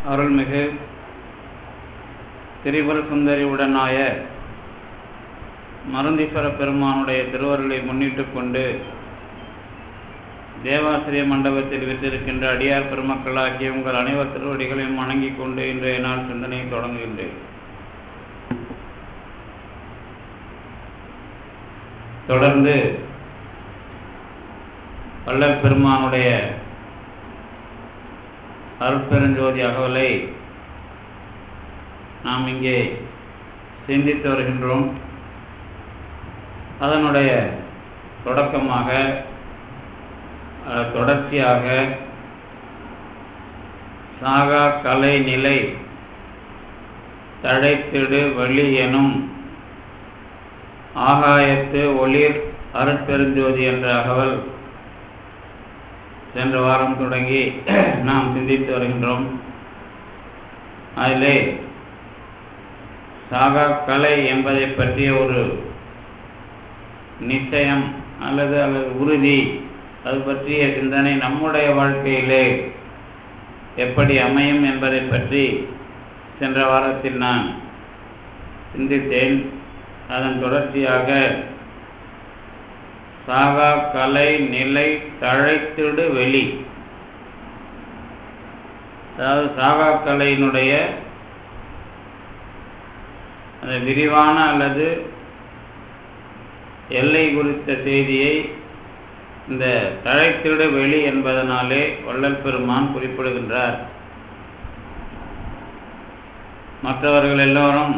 அருள்மிகு திரிபுர சுந்தரி உடனாய மருந்தீஸ்வர பெருமானுடைய திருவருளை முன்னிட்டு கொண்டு தேவாசிரிய மண்டபத்தில் வித்திருக்கின்ற அடியார் பெருமக்களாகிய உங்கள் அனைவர் திருவடிகளையும் வணங்கிக் கொண்டு இன்றைய நாள் சிந்தனையை தொடங்குகின்றேன் தொடர்ந்து வள்ளல் பெருமானுடைய அருட்பெருஞ்சோதி அகவலை நாம் இங்கே சிந்தித்து வருகின்றோம் அதனுடைய தொடக்கமாக தொடர்ச்சியாக சாகா கலை நிலை தழைத்திடு வழி எனும் ஆகாயத்து ஒளிர் அருட்பெருஞ்சோதி என்ற அகவல் சென்ற வாரம் தொடங்கி நாம் சிந்தித்து வருகின்றோம் அதிலே சாகா கலை என்பதை பற்றிய ஒரு நிச்சயம் அல்லது அல்லது உறுதி அது பற்றிய சிந்தனை நம்முடைய வாழ்க்கையிலே எப்படி அமையும் என்பதை பற்றி சென்ற வாரத்தில் நான் சிந்தித்தேன் அதன் தொடர்ச்சியாக சாகா கலை நிலை தழைத்திடு வெளி அதாவது சாகா கலையினுடைய அந்த விரிவான அல்லது எல்லை குறித்த செய்தியை இந்த தழைத்திடு வெளி என்பதனாலே வள்ளல் பெருமான் குறிப்பிடுகின்றார் மற்றவர்கள் எல்லோரும்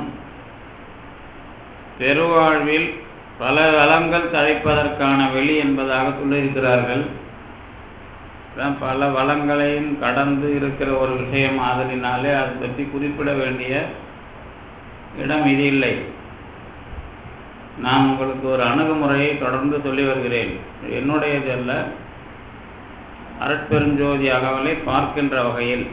பெருவாழ்வில் பல வளங்கள் தழைப்பதற்கான வெளி என்பதாக சொல்லியிருக்கிறார்கள் பல வளங்களையும் கடந்து இருக்கிற ஒரு விஷயம் ஆதலினாலே அதை பற்றி குறிப்பிட வேண்டிய இடம் இது இல்லை நான் உங்களுக்கு ஒரு அணுகுமுறையை தொடர்ந்து சொல்லி வருகிறேன் என்னுடையது அல்ல அரட்பெருஞ்சோதி அகவலை பார்க்கின்ற வகையில்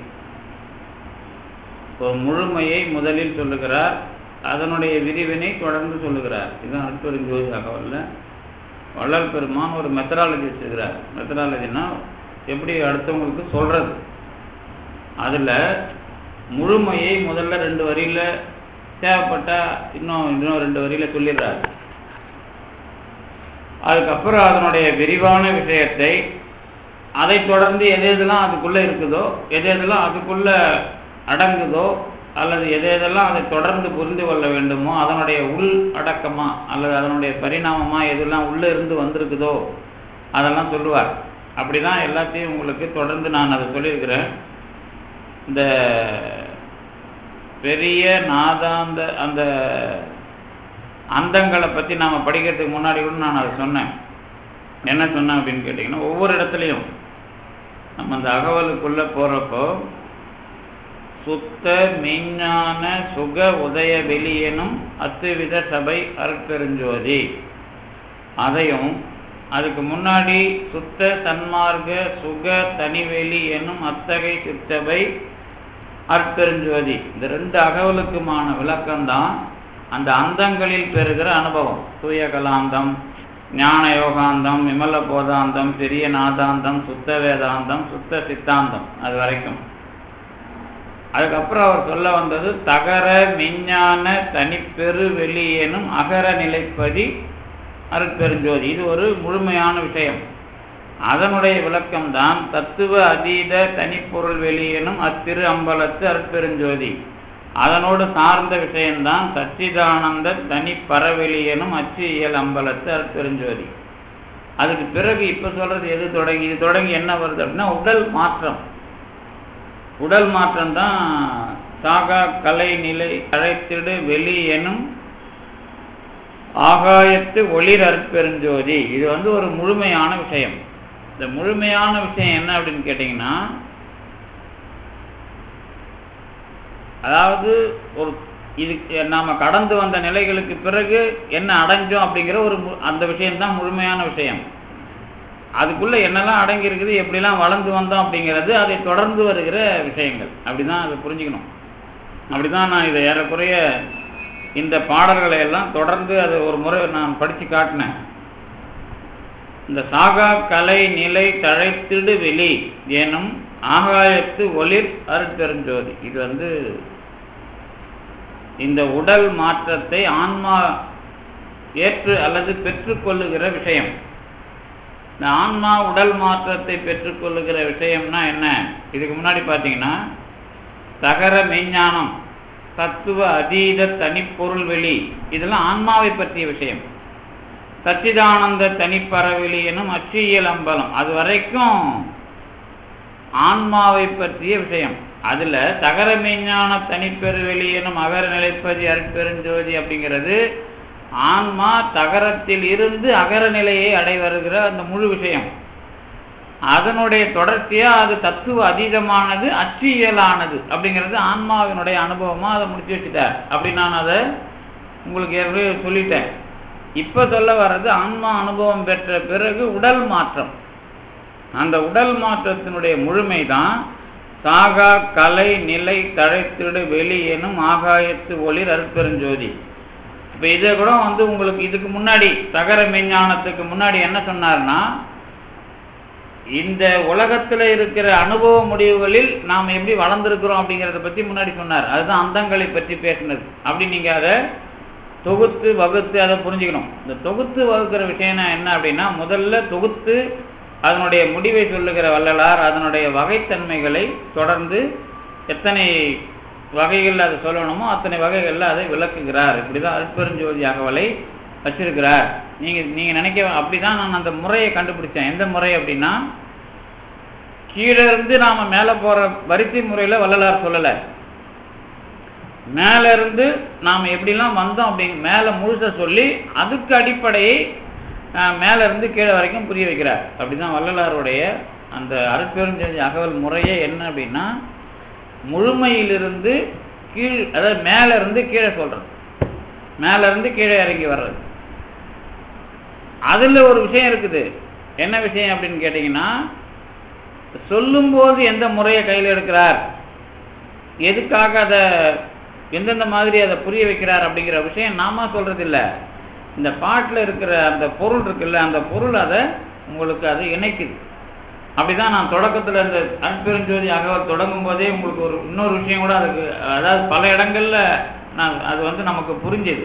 ஒரு முழுமையை முதலில் சொல்லுகிறார் அதனுடைய விரிவினை தொடர்ந்து சொல்லுகிறார் இதுதான் அரட்பெருஞ்சோதி அகவல்ல வள்ளல் பெருமான் ஒரு மெத்தடாலஜி வச்சுருக்கிறார் மெத்தடாலஜினா எப்படி அடுத்தவங்களுக்கு சொல்றது அதில் முழுமையை முதல்ல ரெண்டு வரியில் தேவைப்பட்டால் இன்னும் இன்னும் ரெண்டு வரியில் சொல்லிடுறாரு அதுக்கப்புறம் அதனுடைய விரிவான விஷயத்தை அதை தொடர்ந்து எது எதெல்லாம் அதுக்குள்ளே இருக்குதோ எது எதெல்லாம் அதுக்குள்ளே அடங்குதோ அல்லது எது எதெல்லாம் அதை தொடர்ந்து புரிந்து கொள்ள வேண்டுமோ அதனுடைய உள் அடக்கமா அல்லது அதனுடைய பரிணாமமா எதெல்லாம் உள்ளே இருந்து வந்திருக்குதோ அதெல்லாம் சொல்லுவார் அப்படி தான் எல்லாத்தையும் உங்களுக்கு தொடர்ந்து நான் அதை சொல்லியிருக்கிறேன் இந்த பெரிய நாதாந்த அந்த அந்தங்களை பற்றி நாம் படிக்கிறதுக்கு முன்னாடி கூட நான் அதை சொன்னேன் என்ன சொன்னேன் அப்படின்னு கேட்டிங்கன்னா ஒவ்வொரு இடத்துலையும் நம்ம அந்த அகவலுக்குள்ளே போகிறப்போ சுத்த மெஞ்ஞான சுக உதய வெளியெனும் அத்துவித சபை அருட்பெருஞ்சோதி அதையும் அதுக்கு முன்னாடி சுத்த சன்மார்க்க சுக தனிவெளி எனும் அத்தகை சித்தபை அற்பெருஞ்சோதி இந்த ரெண்டு அகவலுக்குமான விளக்கம்தான் அந்த அந்தங்களில் பெறுகிற அனுபவம் தூய கலாந்தம் ஞான யோகாந்தம் விமல போதாந்தம் பெரிய நாதாந்தம் சுத்த வேதாந்தம் சுத்த சித்தாந்தம் அது வரைக்கும் அதுக்கப்புறம் அவர் சொல்ல வந்தது தகர மெஞ்ஞான தனிப்பெரு வெளி எனும் அகர நிலைப்பதி அருட்பெருஞ்சோதி இது ஒரு முழுமையான விஷயம் அதனுடைய விளக்கம்தான் தத்துவ அதீத தனிப்பொருள் வெளியெனும் அத்திரு அம்பலத்து அற்பெருஞ்சோதி அதனோடு சார்ந்த விஷயம்தான் சச்சிதானந்த தனி பரவெளியனும் அச்சு இயல் அம்பலத்து அற்பெருஞ்சோதி அதுக்கு பிறகு இப்போ சொல்றது எது தொடங்கி இது தொடங்கி என்ன வருது அப்படின்னா உடல் மாற்றம் உடல் மாற்றம் தான் சாகா கலை நிலை அழைத்திடு வெளி எனும் ஆகாயத்து ஒளிர் அற்பெருஞ்சோதி இது வந்து ஒரு முழுமையான விஷயம் இந்த முழுமையான விஷயம் என்ன அப்படின்னு கேட்டிங்கன்னா அதாவது ஒரு இது நாம் கடந்து வந்த நிலைகளுக்கு பிறகு என்ன அடைஞ்சோம் அப்படிங்கிற ஒரு அந்த விஷயம்தான் முழுமையான விஷயம் அதுக்குள்ளே என்னெல்லாம் அடங்கி இருக்குது எப்படிலாம் வளர்ந்து வந்தோம் அப்படிங்கிறது அதை தொடர்ந்து வருகிற விஷயங்கள் அப்படி தான் அதை புரிஞ்சுக்கணும் அப்படி தான் நான் இதை ஏறக்குறைய இந்த பாடல்களை எல்லாம் தொடர்ந்து அதை ஒரு முறை நான் படித்து காட்டினேன் இந்த சாகா கலை நிலை தழைத்திடு வெளி எனும் ஆகாயத்து ஒளிர் அருட்பெருஞ்சோதி இது வந்து இந்த உடல் மாற்றத்தை ஆன்மா ஏற்று அல்லது பெற்றுக்கொள்ளுகிற விஷயம் இந்த ஆன்மா உடல் மாற்றத்தை பெற்றுக்கொள்ளுகிற விஷயம்னா என்ன இதுக்கு முன்னாடி பார்த்தீங்கன்னா தகர மெய்ஞானம் தத்துவ அதீத தனிப்பொருள் வெளி இதெல்லாம் ஆன்மாவை பற்றிய விஷயம் சச்சிதானந்த தனிப்பறவெளி எனும் அச்சியல் அம்பலம் அது வரைக்கும் ஆன்மாவை பற்றிய விஷயம் அதுல தகர மெய்ஞான தனிப்பெருவெளி எனும் அகர நிலைப்பதி அருட்பெருஞ்சோதி அப்படிங்கிறது ஆன்மா தகரத்தில் இருந்து அகர நிலையை அடைவருகிற அந்த முழு விஷயம் அதனுடைய தொடர்ச்சியா அது தத்துவ அதீதமானது அச்சியலானது அப்படிங்கிறது ஆன்மாவினுடைய அனுபவமா அதை முடிச்சு வச்சுட்டார் அப்படி நான் அதை உங்களுக்கு ஏற்கனவே சொல்லிட்டேன் இப்ப சொல்ல வர்றது ஆன்மா அனுபவம் பெற்ற பிறகு உடல் மாற்றம் அந்த உடல் மாற்றத்தினுடைய முழுமைதான் சாகா கலை நிலை தழைத்திடு வெளி எனும் ஆகாயத்து ஒளிர் அருட்பெருஞ்சோதி இப்ப இதை கூட வந்து உங்களுக்கு இதுக்கு முன்னாடி தகர மெஞ்ஞானத்துக்கு முன்னாடி என்ன சொன்னார்னா இந்த உலகத்துல இருக்கிற அனுபவ முடிவுகளில் நாம் எப்படி வளர்ந்துருக்கிறோம் அப்படிங்கிறத பத்தி முன்னாடி சொன்னார் அதுதான் அந்தங்களை பற்றி பேசினது அப்படி நீங்க அதை தொகுத்து வகுத்து அதை புரிஞ்சுக்கணும் இந்த தொகுத்து வகுக்கிற விஷயம் என்ன அப்படின்னா முதல்ல தொகுத்து அதனுடைய முடிவை சொல்லுகிற வள்ளலார் அதனுடைய வகைத்தன்மைகளை தொடர்ந்து எத்தனை வகைகளில் அதை சொல்லணுமோ அத்தனை வகைகளில் அதை விளக்குகிறார் இப்படிதான் அற்பெருஞ்சோதி அகவலை வச்சிருக்கிறார் நீங்க நீங்க நினைக்க அப்படிதான் நான் அந்த முறையை கண்டுபிடிச்சேன் எந்த முறை அப்படின்னா கீழே இருந்து நாம மேல போற வரிசை முறையில வள்ளலார் சொல்லலை மேல இருந்து நாம் எப்படிலாம் வந்தோம் அப்படின்னு மேல முழுச சொல்லி அதுக்கு அடிப்படையை அஹ், மேல இருந்து கீழே வரைக்கும் புரிய வைக்கிறார் அப்படிதான் வள்ளலாருடைய அந்த அருட்பெருஞ்செஞ்ச அகவல் முறையே என்ன அப்படின்னா முழுமையிலிருந்து கீழ் அதாவது மேல இருந்து கீழே சொல்றது மேல இருந்து கீழே இறங்கி வர்றது அதுல ஒரு விஷயம் இருக்குது என்ன விஷயம் அப்படின்னு கேட்டீங்கன்னா சொல்லும்போது எந்த முறையை கையில் எடுக்கிறார் எதுக்காக அதை எந்தெந்த மாதிரி அதை புரிய வைக்கிறார் அப்படிங்கிற விஷயம் நாம சொல்றது இல்ல இந்த பாட்டில் இருக்கிற அந்த பொருள் இருக்குல்ல அந்த பொருள் அதை உங்களுக்கு அதை இணைக்குது அப்படிதான் நான் தொடக்கத்துல இந்த அன்பெருஞ்சோதி அகவல் தொடங்கும் போதே உங்களுக்கு ஒரு இன்னொரு விஷயம் கூட அதுக்கு அதாவது பல இடங்கள்ல நான் அது வந்து நமக்கு புரிஞ்சுது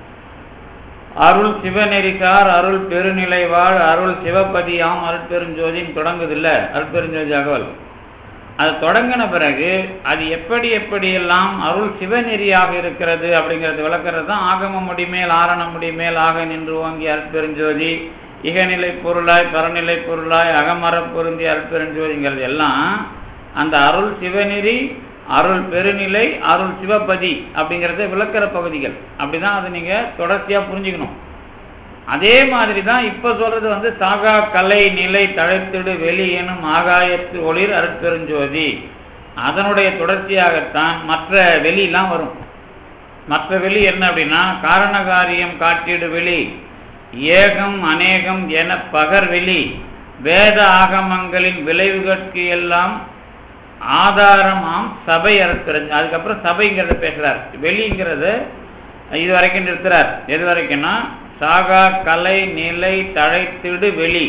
அருள் சிவநெறிக்கார் அருள் பெருநிலை வாழ் அருள் சிவபதியாம் அருட்பெருஞ்சோதின்னு தொடங்குது இல்ல அருட்பெருஞ்சோதி அகவல் அது தொடங்கின பிறகு அது எப்படி எப்படியெல்லாம் அருள் சிவநெறியாக இருக்கிறது அப்படிங்கிறது விளக்குறது தான் ஆகம முடிமேல் ஆரண முடிமேல் ஆக நின்று ஓங்கி அருட்பெருஞ்சோதி இகநிலை பொருளாய் பரநிலை பொருளாய் அகமர பொருந்தி அருட்பெருஞ்சோதிங்கிறது எல்லாம் அந்த அருள் சிவநெறி அருள் பெருநிலை அருள் சிவபதி அப்படிங்கிறத விளக்குற பகுதிகள் அப்படிதான் அதை நீங்க தொடர்ச்சியா புரிஞ்சுக்கணும் அதே மாதிரி தான் இப்ப சொல்றது வந்து சாகா கலை நிலை தழைத்திடு வெளி எனும் ஆகாயத்து ஒளிர் அருட்பெருஞ்சோதி அதனுடைய தொடர்ச்சியாகத்தான் மற்ற வெளியெல்லாம் வரும் மற்ற வெளி என்ன அப்படின்னா காரணகாரியம் காட்டிடு வெளி ஏகம் அநேகம் என பகர்வெளி வேத ஆகமங்களின் விளைவுகளுக்கு எல்லாம் ஆதாரமாம் சபை அறுக்கிறது அதுக்கப்புறம் சபைங்கிறத பேசுறார் வெளிங்கிறத இது வரைக்கும் நிறுத்துறார் எது வரைக்கும்னா சாகா கலை நிலை தழைத்திடு வெளி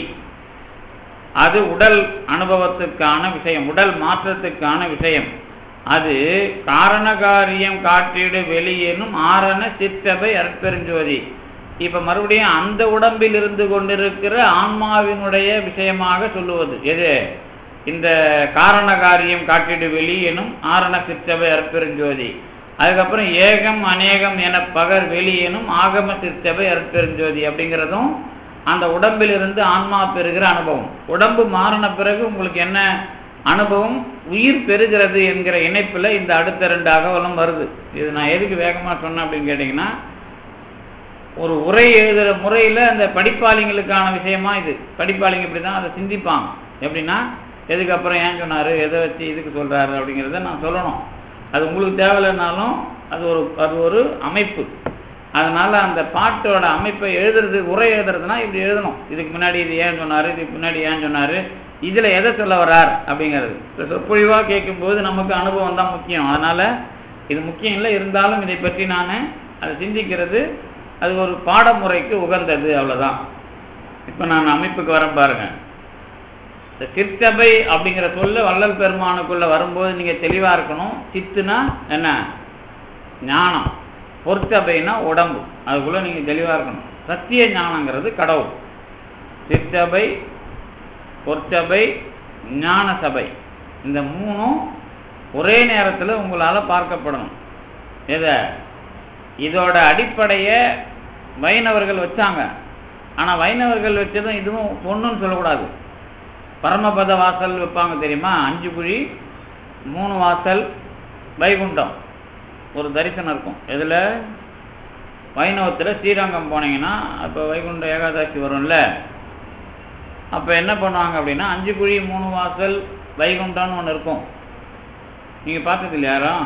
அது உடல் அனுபவத்துக்கான விஷயம் உடல் மாற்றத்துக்கான விஷயம் அது காரணகாரியம் காட்டிடு வெளியேனும் ஆரண சிற்றபை அற்பெருஞ்சோதி இப்ப மறுபடியும் அந்த உடம்பில் இருந்து கொண்டிருக்கிற ஆன்மாவினுடைய விஷயமாக சொல்லுவது எது இந்த காரணகாரியம் காட்டிடு வெளி எனும் ஆரண சிற்றபை அற்பெருஞ்சோதி அதுக்கப்புறம் ஏகம் அநேகம் என பகர் வெளி எனும் ஆகம சிற்றபை அற்பெருஞ்சோதி அப்படிங்கிறதும் அந்த உடம்பிலிருந்து ஆன்மா பெறுகிற அனுபவம் உடம்பு மாறின பிறகு உங்களுக்கு என்ன அனுபவம் உயிர் பெறுகிறது என்கிற இணைப்புல இந்த அடுத்த ரெண்டு அகவலம் வருது இது நான் எதுக்கு வேகமா சொன்னேன் அப்படின்னு கேட்டீங்கன்னா ஒரு உரை எழுதுற முறையில அந்த படிப்பாளிங்களுக்கான விஷயமா இது படிப்பாளிங்க இப்படிதான் அதை சிந்திப்பாங்க எப்படின்னா எதுக்கு அப்புறம் ஏன் சொன்னாரு எதை வச்சு இதுக்கு சொல்றாரு அப்படிங்கிறத நான் சொல்லணும் அது உங்களுக்கு தேவையில்லைனாலும் அது ஒரு அது ஒரு அமைப்பு அதனால அந்த பாட்டோட அமைப்பை எழுதுறது உரை எழுதுறதுனா இப்படி எழுதணும் இதுக்கு முன்னாடி இது ஏன் சொன்னாரு இதுக்கு முன்னாடி ஏன் சொன்னாரு இதுல எதை சொல்ல வரார் அப்படிங்கிறது இப்ப சொற்பொழிவா கேட்கும்போது நமக்கு அனுபவம் தான் முக்கியம் அதனால இது முக்கியம் இல்லை இருந்தாலும் இதை பற்றி நான் அதை சிந்திக்கிறது அது ஒரு பாடமுறைக்கு உகந்தது அவ்வளவுதான் இப்ப நான் அமைப்புக்கு வரேன் பாருங்க இந்த சிற்சபை அப்படிங்கிற சொல்ல வள்ளல் பெருமானுக்குள்ள வரும்போது நீங்க தெளிவா இருக்கணும் சித்துனா என்ன ஞானம் பொற்சபைனா உடம்பு அதுக்குள்ள நீங்க தெளிவா இருக்கணும் சத்திய ஞானங்கிறது கடவுள் சிற்சபை பொற்சபை ஞான சபை இந்த மூணும் ஒரே நேரத்தில் உங்களால் பார்க்கப்படணும் எதை இதோட அடிப்படையை வைணவர்கள் வச்சாங்க ஆனால் வைணவர்கள் வச்சதும் இதுவும் ஒன்றுன்னு சொல்லக்கூடாது பரமபத வாசல் வைப்பாங்க தெரியுமா அஞ்சு குழி மூணு வாசல் வைகுண்டம் ஒரு தரிசனம் இருக்கும் இதில் வைணவத்தில் ஸ்ரீரங்கம் போனீங்கன்னா அப்போ வைகுண்ட ஏகாதசி வரும்ல அப்போ என்ன பண்ணுவாங்க அப்படின்னா அஞ்சு குழி மூணு வாசல் வைகுண்டம்னு ஒன்று இருக்கும் நீங்கள் பார்த்தது இல்லையா யாரும்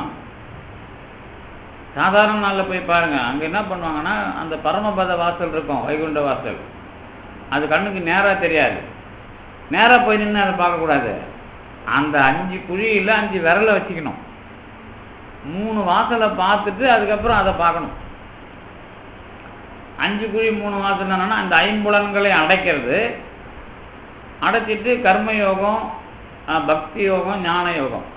சாதாரண நாளில் போய் பாருங்கள் அங்கே என்ன பண்ணுவாங்கன்னா அந்த பரமபத வாசல் இருக்கும் வைகுண்ட வாசல் அது கண்ணுக்கு நேராக தெரியாது நேராக போய் நின்று அதை பார்க்கக்கூடாது அந்த அஞ்சு குழியில் அஞ்சு விரலை வச்சுக்கணும் மூணு வாசலை பார்த்துட்டு அதுக்கப்புறம் அதை பார்க்கணும் அஞ்சு குழி மூணு வாசல் என்னன்னா அந்த ஐம்புலன்களை அடைக்கிறது அடைச்சிட்டு கர்மயோகம் அஹ், பக்தி யோகம் ஞான யோகம்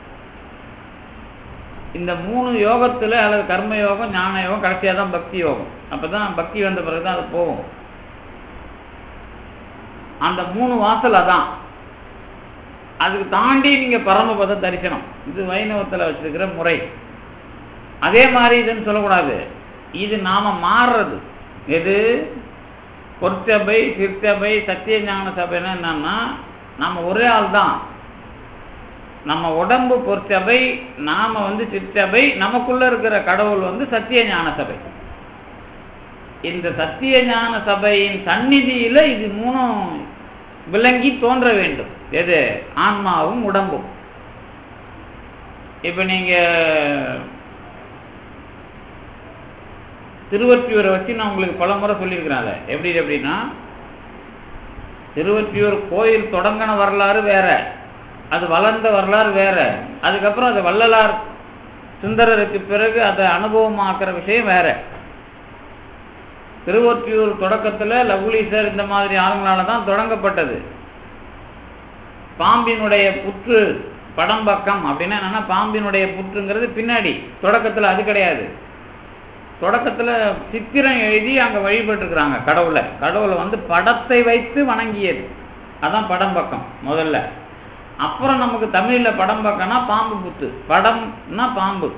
இந்த மூணு யோகத்தில் அல்லது கர்ம யோகம் ஞான யோகம் கடைசியாக தான் பக்தி யோகம் அப்போ தான் பக்தி வந்த பிறகு தான் அது போகும் அந்த மூணு வாசல் அதான் அதுக்கு தாண்டி நீங்கள் பரமபத தரிசனம் இது வைணவத்தில் வச்சிருக்கிற முறை அதே மாதிரி இதுன்னு சொல்லக்கூடாது இது நாம மாறுறது எது பொற்சபை சிற்சபை சத்திய ஞான சபைன்னா என்னன்னா நம்ம ஒரே ஆள் தான் நம்ம உடம்பு பொற்சபை நாம வந்து சிற்சபை நமக்குள்ள இருக்கிற கடவுள் வந்து சத்திய ஞான சபை இந்த சத்திய ஞான சபையின் சந்நிதியில இது மூணும் விளங்கி தோன்ற வேண்டும் எது ஆன்மாவும் உடம்பும் இப்ப நீங்க திருவற்றியூரை வச்சு நான் உங்களுக்கு பல முறை சொல்லியிருக்கிறேன் எப்படி எப்படின்னா திருவற்றியூர் கோயில் தொடங்கின வரலாறு வேற அது வளர்ந்த வரலாறு வேற அதுக்கப்புறம் அது வள்ளலார் சுந்தரருக்கு பிறகு அதை அனுபவமாக்குற விஷயம் வேற திருவொற்றியூர் தொடக்கத்துல லகுலீசர் இந்த மாதிரி ஆளுங்களால தான் தொடங்கப்பட்டது பாம்பினுடைய புற்று படம் பக்கம் அப்படின்னா என்னன்னா பாம்பினுடைய புற்றுங்கிறது பின்னாடி தொடக்கத்துல அது கிடையாது தொடக்கத்துல சித்திரம் எழுதி அங்க வழிபட்டுருக்குறாங்க கடவுளை கடவுளை வந்து படத்தை வைத்து வணங்கியது அதான் படம் பக்கம் முதல்ல அப்புறம் நமக்கு தமிழ்ல படம் பக்கம்னா பாம்பு புத்து படம்னா பாம்பு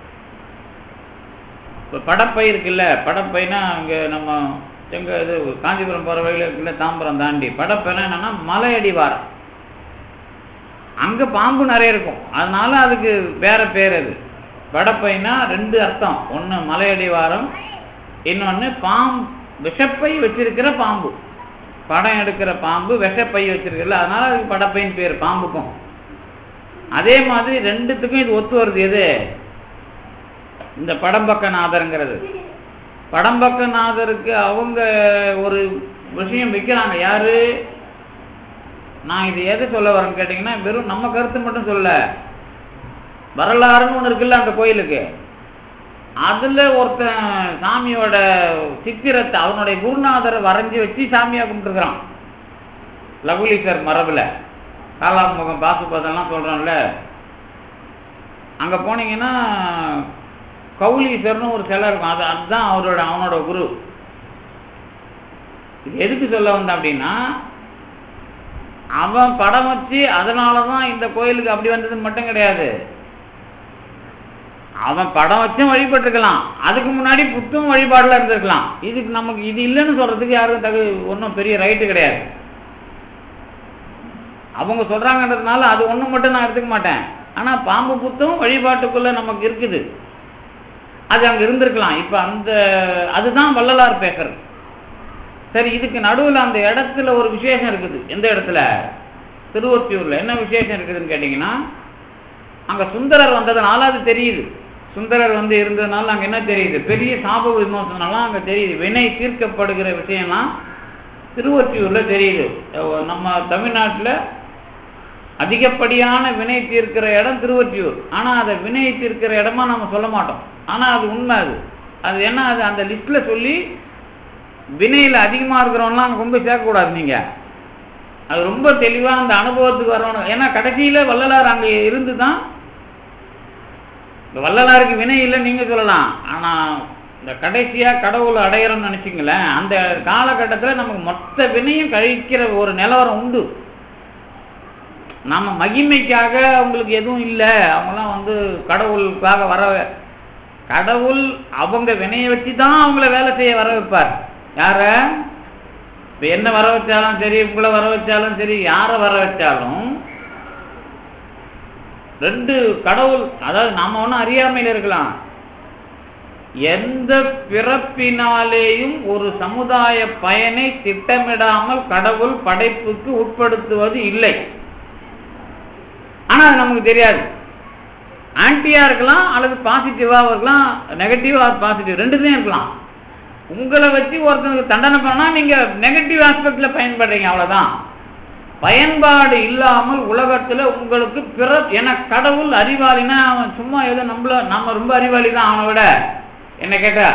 இப்போ படப்பை இருக்குல்ல படப்பைனா அங்கே நம்ம எங்க இது காஞ்சிபுரம் போகிற வழியில் இருக்குல்ல தாம்பரம் தாண்டி படப்பைனா என்னன்னா மலையடிவாரம் அங்க பாம்பு நிறைய இருக்கும் அதனால அதுக்கு வேற பேர் அது வடப்பைனா ரெண்டு அர்த்தம் ஒன்று மலையடிவாரம் இன்னொன்று பாம்பு விஷப்பை வச்சிருக்கிற பாம்பு படம் எடுக்கிற பாம்பு விஷப்பை வச்சிருக்குல்ல அதனால அதுக்கு படப்பைன்னு பேர் பாம்புக்கும் அதே மாதிரி ரெண்டுத்துக்கும் இது ஒத்து வருது எது இந்த படம்பக்கநாதருங்கிறது படம்பக்கநாதருக்கு அவங்க ஒரு விஷயம் வைக்கிறாங்க யாரு நான் இது எது சொல்ல வரேன்னு கேட்டிங்கன்னா வெறும் நம்ம கருத்து மட்டும் சொல்ல வரலாறுன்னு ஒன்று இருக்குல்ல அந்த கோயிலுக்கு அதுல ஒருத்தன் சாமியோட சித்திரத்தை அவனுடைய குருநாதரை வரைஞ்சி வச்சு சாமியா கும்பிட்டுருக்கிறான் லகுலீசர் மரபுல காலாமுகம் பாசுபதம்லாம் சொல்றோம்ல அங்க போனீங்கன்னா கௌலீசர்னு ஒரு சிலை இருக்கும் அது அதுதான் அவரோட அவனோட குரு இது எதுக்கு சொல்ல வந்தேன் அப்படின்னா அவன் படம் வச்சு அதனால தான் இந்த கோயிலுக்கு அப்படி வந்ததுன்னு மட்டும் கிடையாது அவன் படம் வச்சும் வழிபட்டிருக்கலாம் அதுக்கு முன்னாடி புத்தும் வழிபாடுல இருந்திருக்கலாம் இதுக்கு நமக்கு இது இல்லைன்னு சொல்றதுக்கு யாரும் தகு ஒன்றும் பெரிய ரைட்டு கிடையாது அவங்க சொல்றாங்கன்றதுனால அது ஒண்ணு மட்டும் நான் எடுத்துக்க மாட்டேன் ஆனா பாம்பு புத்தும் வழிபாட்டுக்குள்ள நமக்கு இருக்குது அது அங்க இருந்திருக்கலாம் இப்ப அந்த அதுதான் வள்ளலார் பேசுறது சரி இதுக்கு நடுவுல அந்த இடத்துல ஒரு விசேஷம் இருக்குது எந்த இடத்துல திருவொற்றியூர்ல என்ன விசேஷம் இருக்குதுன்னு கேட்டீங்கன்னா அங்க சுந்தரர் வந்ததுனால அது தெரியுது சுந்தரர் வந்து இருந்ததுனால அங்க என்ன தெரியுது பெரிய சாப விமோசனம்லாம் அங்க தெரியுது வினை தீர்க்கப்படுகிற விஷயம்லாம் திருவொற்றியூர்ல தெரியுது அஹ் நம்ம தமிழ்நாட்டுல அதிகப்படியான வினை தீர்க்கிற இடம் திருவொற்றியூர் ஆனா அதை வினை தீர்க்கிற இடமா நம்ம சொல்ல மாட்டோம் ஆனா அது உண்மை அது அது என்ன அது அந்த லிஸ்ட்ல சொல்லி வினையில அதிகமா இருக்கிறவன்லாம் அங்க கொண்டு போய் சேர்க்கக்கூடாது நீங்க அது ரொம்ப தெளிவாக அந்த அனுபவத்துக்கு வரணும் ஏன்னா கடைசியில் வள்ளலார் அங்கே இருந்து தான் இந்த வள்ளலாருக்கு வினை இல்லைன்னு நீங்கள் சொல்லலாம் ஆனால் இந்த கடைசியாக கடவுளை அடையிறோம்னு நினச்சிங்களேன் அந்த காலகட்டத்தில் நமக்கு மொத்த வினையும் கழிக்கிற ஒரு நிலவரம் உண்டு நம்ம மகிமைக்காக அவங்களுக்கு எதுவும் இல்லை அவங்களாம் வந்து கடவுளுக்காக வர கடவுள் அவங்க வினையை வச்சு தான் அவங்கள வேலை செய்ய வர வைப்பார் யார இப்போ என்ன வர வச்சாலும் சரி உங்களை வர வச்சாலும் சரி யாரை வர வச்சாலும் ரெண்டு கடவுள் அதாவது நாம ஒன்றும் அறியாமையில் இருக்கலாம் எந்த பிறப்பினாலேயும் ஒரு சமுதாய பயனை திட்டமிடாமல் கடவுள் படைப்புக்கு உட்படுத்துவது இல்லை ஆனா அது நமக்கு தெரியாது ஆன்டியா இருக்கலாம் அல்லது பாசிட்டிவா இருக்கலாம் நெகட்டிவ் ஆர் பாசிட்டிவ் ரெண்டுலையும் இருக்கலாம் உங்களை வச்சு ஒருத்தனுக்கு தண்டனை பண்ணா நீங்க நெகட்டிவ் ஆஸ்பெக்ட்ல பயன்படுறீங்க அவ்வளவுதான் பயன்பாடு இல்லாமல் உலகத்துல உங்களுக்கு பிற என கடவுள் அறிவாளினா அவன் சும்மா ஏதோ நம்மள நம்ம ரொம்ப அறிவாளி தான் அவனை விட என்ன கேட்டா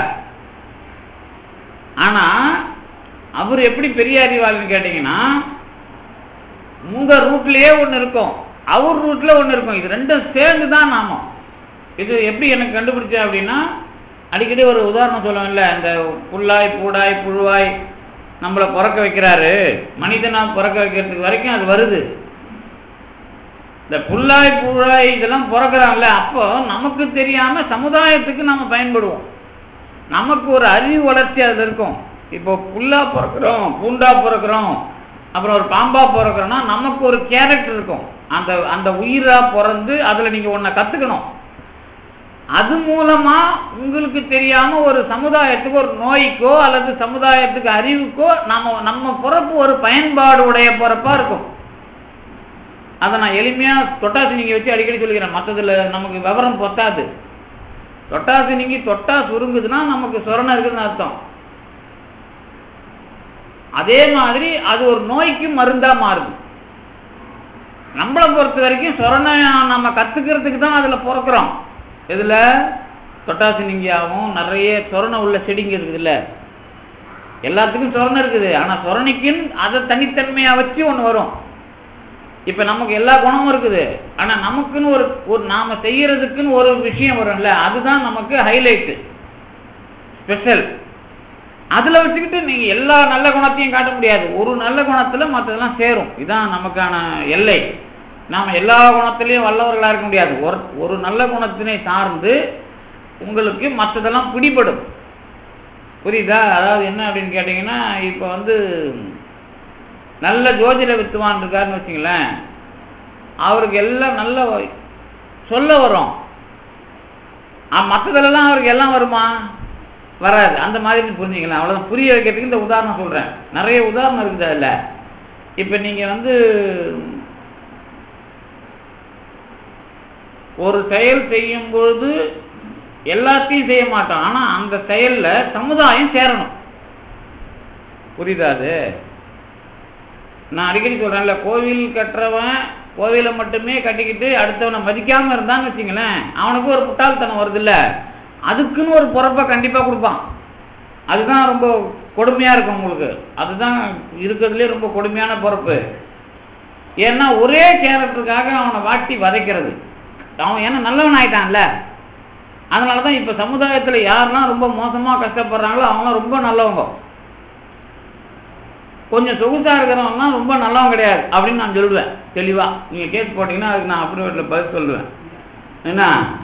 ஆனா அவர் எப்படி பெரிய அறிவாளின்னு கேட்டீங்கன்னா உங்க ரூட்லயே ஒண்ணு இருக்கும் அவர் ரூட்ல ஒண்ணு இருக்கும் இது ரெண்டும் சேர்ந்து தான் நாம இது எப்படி எனக்கு கண்டுபிடிச்சேன் அப்படின்னா அடிக்கடி ஒரு உதாரணம் சொல்லுவேன்ல இந்த புல்லாய் பூடாய் புழுவாய் நம்மளை பிறக்க வைக்கிறாரு மனிதனா பிறக்க வைக்கிறதுக்கு வரைக்கும் அது வருது இந்த புல்லாய் புழாய் இதெல்லாம் பிறக்கிறாங்கல்ல அப்போ நமக்கு தெரியாம சமுதாயத்துக்கு நம்ம பயன்படுவோம் நமக்கு ஒரு அறிவு வளர்ச்சி அது இருக்கும் இப்போ புல்லா பிறக்கிறோம் பூண்டா பிறக்கிறோம் அப்புறம் ஒரு பாம்பா பிறக்கிறோம்னா நமக்கு ஒரு கேரக்டர் இருக்கும் அந்த அந்த உயிரா பிறந்து அதுல நீங்க ஒன்றை கத்துக்கணும் அது மூலமா உங்களுக்கு தெரியாம ஒரு சமுதாயத்துக்கு ஒரு நோய்க்கோ அல்லது சமுதாயத்துக்கு அறிவுக்கோ நம்ம நம்ம பிறப்பு ஒரு பயன்பாடு உடைய பிறப்பா இருக்கும் அதை நான் எளிமையா தொட்டாசு நீங்க வச்சு அடிக்கடி சொல்லிக்கிறேன் மற்றதுல நமக்கு விவரம் பொத்தாது தொட்டாசு நீங்க தொட்டா சுருங்குதுன்னா நமக்கு சொரணை இருக்குதுன்னு அர்த்தம் அதே மாதிரி அது ஒரு நோய்க்கு மருந்தா மாறுது நம்மளை பொறுத்த வரைக்கும் சொரணை நம்ம கத்துக்கிறதுக்கு தான் அதுல பிறக்கிறோம் இதுல தொட்டாசு நீங்கியாவும் நிறைய சொரணை உள்ள செடிங்க இருக்குதுல்ல எல்லாத்துக்கும் சொரணை இருக்குது ஆனா சொரணைக்குன்னு அதை தனித்தன்மையா வச்சு ஒண்ணு வரும் இப்ப நமக்கு எல்லா குணமும் இருக்குது ஆனா நமக்குன்னு ஒரு ஒரு நாம செய்யறதுக்குன்னு ஒரு விஷயம் வரும்ல அதுதான் நமக்கு ஹைலைட் ஸ்பெஷல் அதுல வச்சுக்கிட்டு நீங்க எல்லா நல்ல குணத்தையும் காட்ட முடியாது ஒரு நல்ல குணத்துல மற்றதெல்லாம் சேரும் இதான் நமக்கான எல்லை நாம எல்லா குணத்திலையும் வல்லவர்களா இருக்க முடியாது ஒரு ஒரு நல்ல குணத்தினை சார்ந்து உங்களுக்கு மற்றதெல்லாம் பிடிபடும் புரியுதா அதாவது என்ன அப்படின்னு கேட்டீங்கன்னா இப்போ வந்து நல்ல ஜோதிட வித்துவான் இருக்காருன்னு வச்சுங்களேன் அவருக்கு எல்லாம் நல்ல வ- சொல்ல வரும் மற்றதுலலாம் அவருக்கு எல்லாம் வருமா வராது அந்த மாதிரி புரிஞ்சுக்கலாம் அவ்வளோதான் புரிய வைக்கிறதுக்கு இந்த உதாரணம் சொல்கிறேன் நிறைய உதாரணம் இருக்குது அதில் இப்போ நீங்கள் வந்து ஒரு செயல் செய்யும் பொழுது எல்லாத்தையும் செய்ய மாட்டோம் ஆனால் அந்த செயலில் சமுதாயம் சேரணும் புரியுதா அது நான் அடிக்கடி சொல்றேன்ல கோவில் கட்டுறவன் கோவிலை மட்டுமே கட்டிக்கிட்டு அடுத்தவனை மதிக்காம இருந்தான்னு வச்சுங்களேன் அவனுக்கு ஒரு முட்டாள்தனம் வருதுல்ல அதுக்குன்னு ஒரு பொறுப்பை கண்டிப்பா கொடுப்பான் அதுதான் ரொம்ப கொடுமையா இருக்கும் உங்களுக்கு அதுதான் இருக்கிறதுலே ரொம்ப கொடுமையான பொறுப்பு ஏன்னா ஒரே கேரக்டருக்காக அவனை வாட்டி வதைக்கிறது அவன் ஏன்னா நல்லவன் ஆயிட்டான்ல அதனால தான் இப்போ சமுதாயத்தில் யாரெல்லாம் ரொம்ப மோசமாக கஷ்டப்படுறாங்களோ அவங்களாம் ரொம்ப நல்லவங்க கொஞ்சம் சொகுசா இருக்கிறவன்லாம் ரொம்ப நல்லவன் கிடையாது அப்படின்னு நான் சொல்லுவேன் தெளிவா நீங்க கேஸ் போட்டீங்கன்னா அதுக்கு நான் அப்படி வீட்டில் பதில் சொல்லுவேன் என்ன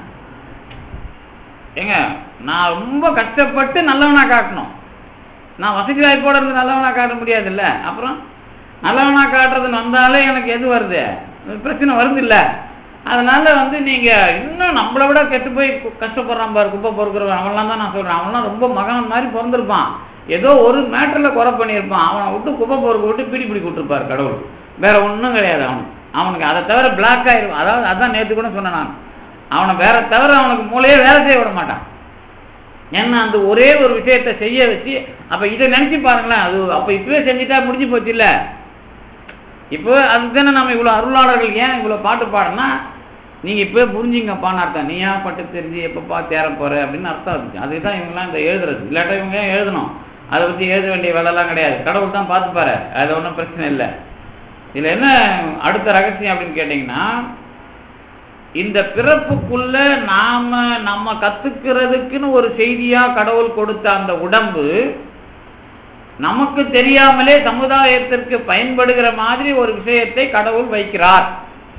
ஏங்க நான் ரொம்ப கஷ்டப்பட்டு நல்லவனா காட்டணும் நான் வசதி வாய்ப்போட இருந்து நல்லவனா காட்ட முடியாதுல்ல அப்புறம் நல்லவனா காட்டுறதுன்னு வந்தாலே எனக்கு எது வருது பிரச்சனை வருது இல்ல அதனால வந்து நீங்க இன்னும் நம்மளை விட கெட்டு போய் கு- கஷ்டப்படுறான் பாரு குப்பை பொறுக்கிறவன் அவன்லாம் தான் நான் சொல்றேன் அவன்லாம் ரொம்ப மகன் மாதிரி பிறந்திருப்பான் ஏதோ ஒரு மேட்டர்ல குறை பண்ணியிருப்பான் அவனை விட்டு குப்பை பொறுக்க விட்டு பீடி பிடி விட்டுருப்பார் கடவுள் வேற ஒண்ணும் கிடையாது அவனுக்கு அவனுக்கு அதை தவிர பிளாக் ஆயிருக்கும் அதாவது அதான் நேத்து கூட சொன்னேன் நான் அவனை வேற தவிர அவனுக்கு மூளையே வேலை செய்ய விட மாட்டான் ஏன்னா அந்த ஒரே ஒரு விஷயத்தை செய்ய வச்சு அப்ப இதை நினைச்சு பாருங்களேன் அது அப்ப இப்பவே செஞ்சுட்டா முடிஞ்சு போச்சு இல்ல இப்போ அதுதானே நம்ம இவ்வளவு அருளாளர்கள் ஏன் இவ்வளவு பாட்டு பாடனா நீங்க இப்பவே புரிஞ்சுங்கப்பான்னு அர்த்தம் நீ ஏன் பட்டு தெரிஞ்சு எப்பப்பா தேர போற அப்படின்னு அர்த்தம் இருக்கு அதுதான் இவங்கெல்லாம் இந்த எழுதுறது இல்லாட்டா இவங்க ஏன் எழுதணும் அதை பத்தி எழுத வேண்டிய வேலைலாம் கிடையாது கடவுள் தான் பார்த்துப்பாரு அது ஒன்றும் பிரச்சனை இல்லை இதுல என்ன அடுத்த ரகசியம் அப்படின்னு கேட்டீங்கன்னா இந்த பிறப்புக்குள்ள நாம நம்ம கத்துக்கிறதுக்குன்னு ஒரு செய்தியா கடவுள் கொடுத்த அந்த உடம்பு நமக்கு தெரியாமலே சமுதாயத்திற்கு பயன்படுகிற மாதிரி ஒரு விஷயத்தை கடவுள் வைக்கிறார்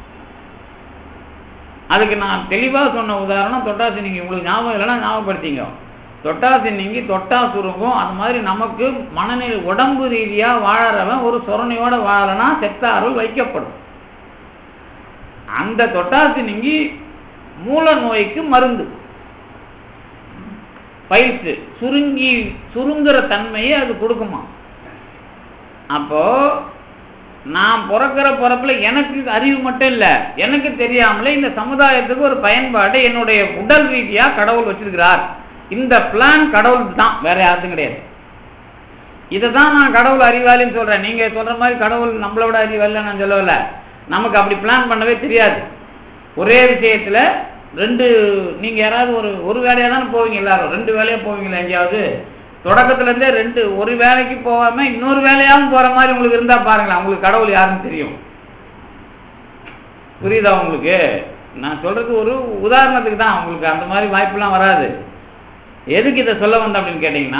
அதுக்கு நான் தெளிவா சொன்ன உதாரணம் தொட்டாசி நீங்க உங்களுக்கு ஞாபகம் இல்லைன்னா ஞாபகப்படுத்திங்க தொட்டாசி நீங்கி தொட்டா சுருங்கும் அது மாதிரி நமக்கு மனநிலை உடம்பு ரீதியா வாழறவன் ஒரு சொரணையோட வாழலனா செத்த அருள் வைக்கப்படும் அந்த தொட்டாசி நீங்கி மூல நோய்க்கு மருந்து பயிற்சி சுருங்கி சுருங்குற தன்மையை அது கொடுக்குமா அப்போ நான் பிறக்கிற பிறப்புல எனக்கு அறிவு மட்டும் இல்ல எனக்கு தெரியாமலே இந்த சமுதாயத்துக்கு ஒரு பயன்பாடு என்னுடைய உடல் ரீதியா கடவுள் வச்சிருக்கிறார் இந்த பிளான் கடவுள் தான் வேற யாருக்கும் கிடையாது இதை தான் நான் கடவுள் அறிவாளின்னு சொல்றேன் நீங்க சொல்ற மாதிரி கடவுள் நம்மளோட அறிவாளி நான் சொல்லல நமக்கு அப்படி பிளான் பண்ணவே தெரியாது ஒரே விஷயத்துல ரெண்டு நீங்க யாராவது ஒரு ஒரு வேலையா தானே போவீங்க எல்லாரும் ரெண்டு வேலையா போவீங்களா எங்கேயாவது தொடக்கத்துல இருந்தே ரெண்டு ஒரு வேலைக்கு போகாம இன்னொரு வேலையாவும் போற மாதிரி உங்களுக்கு இருந்தா பாருங்களேன் உங்களுக்கு கடவுள் யாருன்னு தெரியும் புரியுதா உங்களுக்கு நான் சொல்றது ஒரு உதாரணத்துக்கு தான் உங்களுக்கு அந்த மாதிரி வாய்ப்பெல்லாம் வராது எதுக்கு இதை சொல்ல வந்த அப்படின்னு கேட்டீங்கன்னா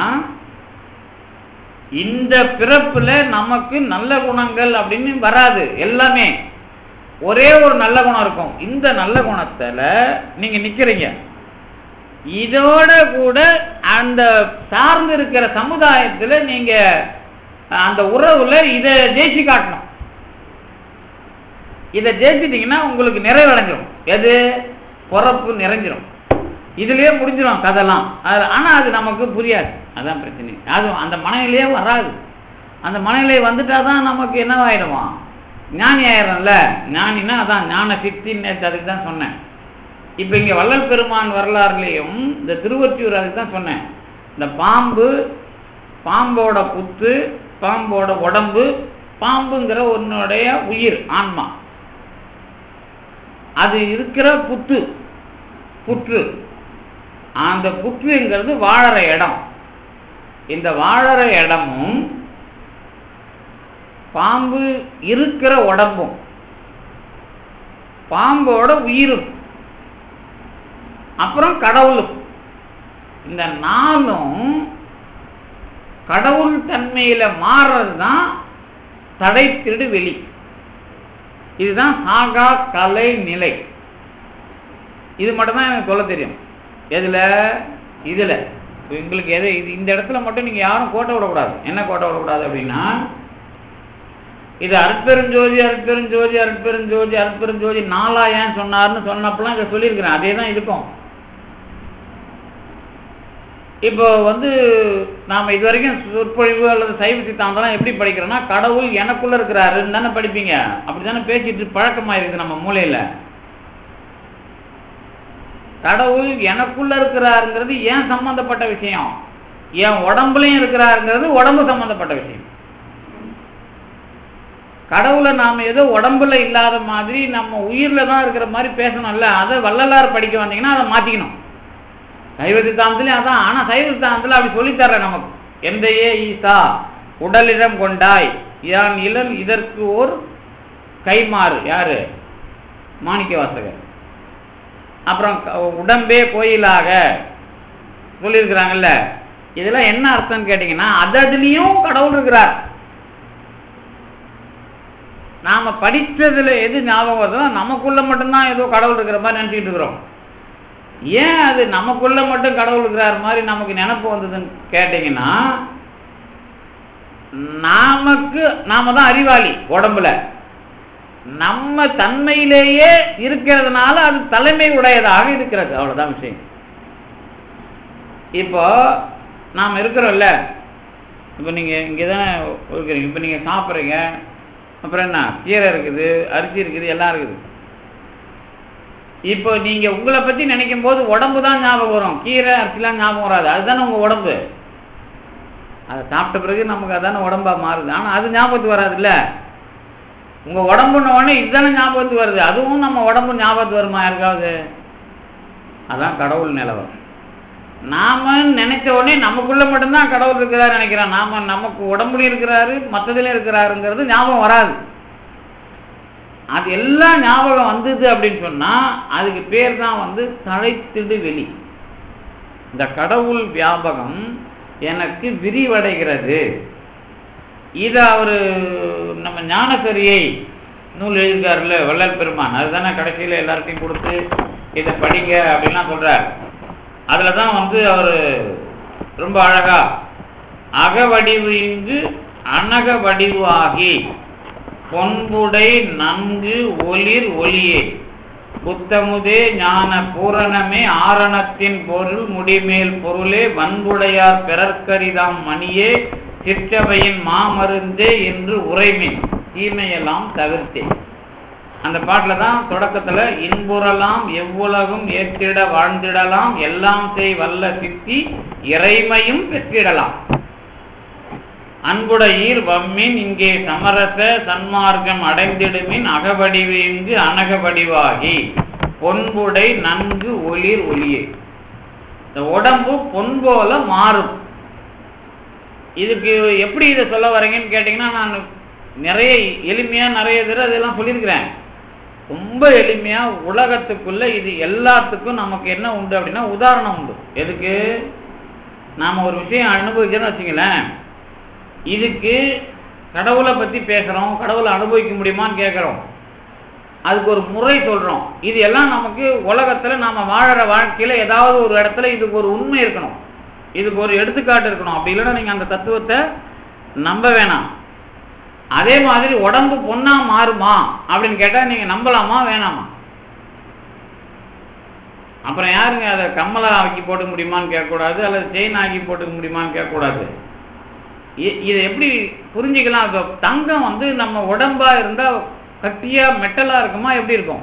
இந்த பிறப்புல நமக்கு நல்ல குணங்கள் அப்படின்னு வராது எல்லாமே ஒரே ஒரு நல்ல குணம் இருக்கும் இந்த நல்ல குணத்துல நீங்க நிக்கிறீங்க இதோட கூட அந்த சார்ந்து இருக்கிற சமுதாயத்துல நீங்க அந்த உறவுல இதை ஜெயிச்சு காட்டணும் இதை ஜெயிச்சிட்டீங்கன்னா உங்களுக்கு நிறைவடைஞ்சிடும் எது பொறப்பு நிறைஞ்சிரும் இதுலயே முடிஞ்சிடும் கதெல்லாம் அது ஆனா அது நமக்கு புரியாது அதான் பிரச்சனை அது அந்த மனநிலையே வராது அந்த மனநிலை வந்துட்டா தான் நமக்கு என்னவாயிடுவான் ஞானி ஆயிடும்ல ஞானினா அதான் ஞான சித்தின்னு நேத்து அதுக்கு தான் சொன்னேன் இப்போ இங்க வள்ளல் பெருமான் வரலாறுலேயும் இந்த திருவொற்றியூர் அதுக்கு தான் சொன்னேன் இந்த பாம்பு பாம்போட புத்து பாம்போட உடம்பு பாம்புங்கிற உன்னுடைய உயிர் ஆன்மா அது இருக்கிற புத்து புற்று அந்த புற்றுங்கிறது வாழற இடம் இந்த வாழற இடமும் பாம்பு இருக்கிற உடம்பும் பாம்போட உயிரும் அப்புறம் கடவுளும் இந்த நாளும் கடவுள் தன்மையில மாறுறது தான் தடை திருடு வெளி இதுதான் சாகா கலை நிலை இது மட்டும்தான் எனக்கு சொல்ல தெரியும் எதுல இதுல எங்களுக்கு எது இது இந்த இடத்துல மட்டும் நீங்க யாரும் கோட்டை விடக்கூடாது என்ன கோட்டை விடக்கூடாது அப்படின்னா இது அருட்பெருஞ்சோதி அருட்பெருஞ்சோதி அருட்பெருஞ்சோதி அருட்பெருஞ்சோதி நாலா ஏன் சொன்னார்னு சொன்னப்பெல்லாம் இதை சொல்லியிருக்கிறேன் அதே தான் இருக்கும் இப்போ வந்து நாம இது வரைக்கும் சொற்பொழிவு அல்லது சைவ சித்தாந்தம்லாம் எப்படி படிக்கிறோம்னா கடவுள் எனக்குள்ள இருக்கிறாருன்னு தானே படிப்பீங்க அப்படித்தானே பேசிட்டு பழக்கமாயிருக்கு நம்ம மூளையில கடவுள் எனக்குள்ள இருக்கிறாருங்கிறது ஏன் சம்பந்தப்பட்ட விஷயம் என் உடம்புலயும் இருக்கிறாருங்கிறது உடம்பு சம்பந்தப்பட்ட விஷயம் கடவுளை நாம ஏதோ உடம்புல இல்லாத மாதிரி நம்ம உயிர்ல தான் இருக்கிற மாதிரி பேசணும்ல அதை வள்ளலார் படிக்க வந்தீங்கன்னா அதை மாத்திக்கணும் சைவ சித்தாந்தத்துலயும் அதான் ஆனா சைவ சித்தாந்தத்துல அப்படி சொல்லித்தர்றேன் நமக்கு எந்தையே ஈசா உடலிடம் கொண்டாய் யான் இளன் இதற்கு ஓர் கைமாறு யாரு மாணிக்க வாசகர் அப்புறம் க- உடம்பே கோயிலாக சொல்லியிருக்கிறாங்கல்ல இதெல்லாம் என்ன அர்த்தம்னு கேட்டீங்கன்னா அததுலயும் கடவுள் இருக்கிறார் நாம படிச்சதுல எது ஞாபகம் வருதோ நமக்குள்ள மட்டும்தான் ஏதோ கடவுள் இருக்கிற மாதிரி நினைச்சிட்டு இருக்கிறோம் ஏன் அது நமக்குள்ள மட்டும் கடவுள் இருக்கிறார் மாதிரி நமக்கு நினைப்பு வந்ததுன்னு கேட்டீங்கன்னா நமக்கு நாம தான் அறிவாளி உடம்புல நம்ம தன்மையிலேயே இருக்கிறதுனால அது தலைமை உடையதாக இருக்கிறது அவ்வளவுதான் விஷயம் இப்போ நாம் இருக்கிறோம்ல இப்போ நீங்க இங்கே தானே இருக்கிறீங்க இப்போ நீங்க சாப்பிட்றீங்க அப்புறம் என்ன கீரை இருக்குது அரிசி இருக்குது எல்லாம் இருக்குது இப்போ நீங்க உங்களை பத்தி நினைக்கும் போது உடம்பு தான் ஞாபகம் வரும் கீரை அரிசிலாம் ஞாபகம் வராது அதுதானே உங்க உடம்பு அதை சாப்பிட்ட பிறகு நமக்கு அதான உடம்பா மாறுது ஆனா அது ஞாபகத்துக்கு வராதுல்ல உங்க உடம்புன உடனே இதுதானே ஞாபகத்துக்கு வருது அதுவும் நம்ம உடம்பு ஞாபகத்துக்கு வருமா யாருக்காவது அதான் கடவுள் நிலவரம் நாம நினைச்ச உடனே நமக்குள்ள மட்டும்தான் கடவுள் இருக்கிறாரு நினைக்கிறோம் நாம நமக்கு உடம்புலையும் இருக்கிறாரு மற்றதுலயும் இருக்கிறாருங்கிறது ஞாபகம் வராது அது எல்லாம் ஞாபகம் வந்தது அப்படின்னு சொன்னா அதுக்கு பேர் தான் வந்து தலைத்திடு வெளி இந்த கடவுள் வியாபகம் எனக்கு விரிவடைகிறது இதை அவரு நம்ம ஞானசரியை நூல் எழுதியிருக்காருல்ல வள்ளல் பெருமான் அதுதானே கடைசியில் எல்லார்ட்டையும் கொடுத்து இதை படிங்க அப்படின்லாம் சொல்றார் அதுல தான் வந்து அவர் ரொம்ப அழகா அகவடிவு இங்கு அனக வடிவு ஆகி பொன்புடை நன்கு ஒளிர் ஒளியே புத்தமுதே ஞான பூரணமே ஆரணத்தின் பொருள் முடிமேல் பொருளே வன்புடையார் பிறர்க்கரிதாம் மணியே சிற்றவையின் மாமருந்தே என்று உரைமின் தீமையெல்லாம் தவிர்த்தே அந்த பாட்டில் தான் தொடக்கத்துல இன்புறலாம் எவ்வுலகும் ஏற்றிட வாழ்ந்திடலாம் எல்லாம் செய் வல்ல சித்தி இறைமையும் பெற்றிடலாம் அன்புடையீர் வம்மின் இங்கே சமரச சன்மார்க்கம் அடைந்திடுமின் அகவடிவு இங்கு அனகவடிவாகி பொன்புடை நன்கு ஒளிர் ஒளியே இந்த உடம்பு பொன் போல மாறும் இதுக்கு எப்படி இதை சொல்ல வரீங்கன்னு கேட்டிங்கன்னா நான் நிறைய எளிமையா நிறைய தடவை அதெல்லாம் சொல்லியிருக்கிறேன் ரொம்ப எளிமையா உலகத்துக்குள்ள இது எல்லாத்துக்கும் நமக்கு என்ன உண்டு அப்படின்னா உதாரணம் உண்டு எதுக்கு நாம ஒரு விஷயம் அனுபவிக்கிறோம்னு வச்சுங்களேன் இதுக்கு கடவுளை பத்தி பேசுறோம் கடவுளை அனுபவிக்க முடியுமான்னு கேட்குறோம் அதுக்கு ஒரு முறை சொல்றோம் இது எல்லாம் நமக்கு உலகத்துல நாம வாழற வாழ்க்கையில ஏதாவது ஒரு இடத்துல இதுக்கு ஒரு உண்மை இருக்கணும் இதுக்கு ஒரு எடுத்துக்காட்டு இருக்கணும் அப்படி இல்லைன்னா நீங்க அந்த தத்துவத்தை நம்ப வேணாம் அதே மாதிரி உடம்பு பொண்ணா மாறுமா அப்படின்னு கேட்டா நீங்க நம்பலாமா வேணாமா அப்புறம் யாருங்க அதை கம்மலா ஆக்கி போட்டுக்க முடியுமான்னு கேட்கக்கூடாது அல்லது செயின் ஆக்கி போட்டுக்க முடியுமான்னு கேட்கக்கூடாது இ- இதை எப்படி புரிஞ்சுக்கலாம் இப்போ தங்கம் வந்து நம்ம உடம்பா இருந்தா கட்டியா மெட்டலா இருக்குமா எப்படி இருக்கும்